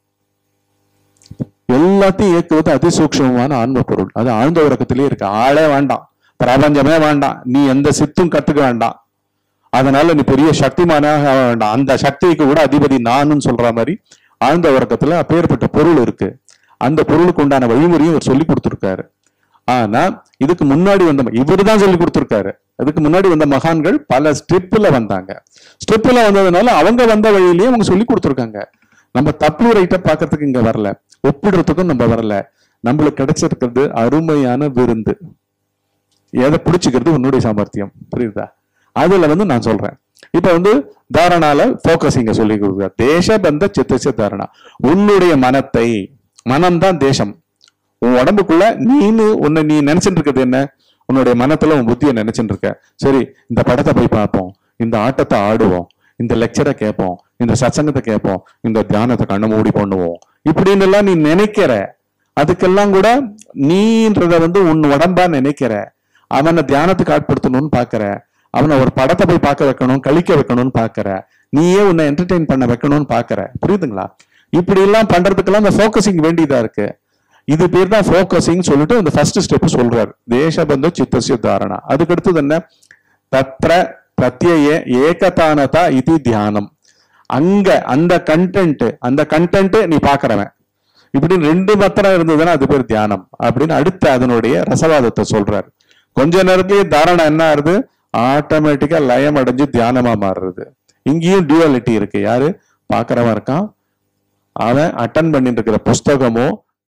எல்லாத்தையும் இயக்குவது அதிசூக்ஷமமான ஆன்ம பொருள் அது ஆழ்ந்த உறக்கத்திலேயே இருக்கு ஆளே வேண்டாம் பிரபஞ்சமே வேண்டாம் நீ எந்த சித்தும் கத்துக்க வேண்டாம் அதனால நீ பெரிய சக்திமானாக ஆக வேண்டாம் அந்த சக்திக்கு கூட அதிபதி நானுன்னு சொல்ற மாதிரி ஆழ்ந்த உறக்கத்துல அப்பேற்பட்ட பொருள் இருக்கு அந்த பொருளுக்கு உண்டான வழிமுறையும் இவர் சொல்லி கொடுத்திருக்காரு ஆனா இதுக்கு முன்னாடி வந்த இவர் தான் சொல்லி கொடுத்திருக்காரு அதுக்கு முன்னாடி வந்த மகான்கள் பல ஸ்டெப்ல வந்தாங்க ஸ்டெப்ல வந்ததுனால அவங்க வந்த வழியிலேயே அவங்க சொல்லி கொடுத்திருக்காங்க நம்ம தப்பு ரைட்டை பார்க்கறதுக்கு இங்க வரல ஒப்பிடுறதுக்கும் நம்ம வரல நம்மளுக்கு கிடைச்சிருக்கிறது அருமையான விருந்து எதை பிடிச்சிக்கிறது உன்னுடைய சாமர்த்தியம் புரியுதா அதுல வந்து நான் சொல்றேன் இப்ப வந்து தாரணால போக்கஸ் இங்க சொல்லி கொடுக்குறார் தேசபந்த சித்தச தாரணா உன்னுடைய மனத்தை மனம்தான் தேசம் உன் உடம்புக்குள்ள நீனு உன்னை நீ நினைச்சிட்டு இருக்கிறது என்ன உன்னுடைய மனத்துல உன் புத்தியை நினைச்சிட்டு இருக்க சரி இந்த படத்தை போய் பார்ப்போம் இந்த ஆட்டத்தை ஆடுவோம் இந்த லெக்சரை கேட்போம் இந்த சத்சங்கத்தை கேட்போம் இந்த தியானத்தை கண்ணை மூடி பண்ணுவோம் இப்படின்னு எல்லாம் நீ நினைக்கிற அதுக்கெல்லாம் கூட நீன்றத வந்து உன் உடம்பா நினைக்கிற அவனை தியானத்துக்கு ஆட்படுத்தணும்னு பாக்குற அவனை ஒரு படத்தை போய் பார்க்க வைக்கணும் கழிக்க வைக்கணும்னு பாக்குற நீயே உன்னை என்டர்டெயின் பண்ண வைக்கணும்னு பாக்குற புரியுதுங்களா இப்படி எல்லாம் பண்றதுக்கெல்லாம் அந்த ஃபோக்கஸிங் வேண்டியதா இருக்கு இது பேர் தான் ஃபோக்கஸிங் சொல்லிட்டு அந்த ஃபர்ஸ்ட் ஸ்டெப் சொல்றாரு தேசபந்த சித்தசிய தாரணா அதுக்கு அடுத்தது என்ன தத்ர பிரத்யய ஏகதானதா இது தியானம் அங்க அந்த கண்டென்ட் அந்த கண்டென்ட் நீ பாக்குறவன் இப்படின்னு ரெண்டு மாத்திரம் இருந்ததுன்னா அது பேர் தியானம் அப்படின்னு அடுத்து அதனுடைய ரசவாதத்தை சொல்றாரு கொஞ்ச நேரத்திலேயே தாரணம் என்ன ஆறுது ஆட்டோமேட்டிக்கா லயம் அடைஞ்சு தியானமா மாறுறது இங்கேயும் டியூவாலிட்டி இருக்கு யாரு பாக்குறவன் இருக்கான் அவன் அட்டன் பண்ணிட்டு இருக்கிற புஸ்தகமோ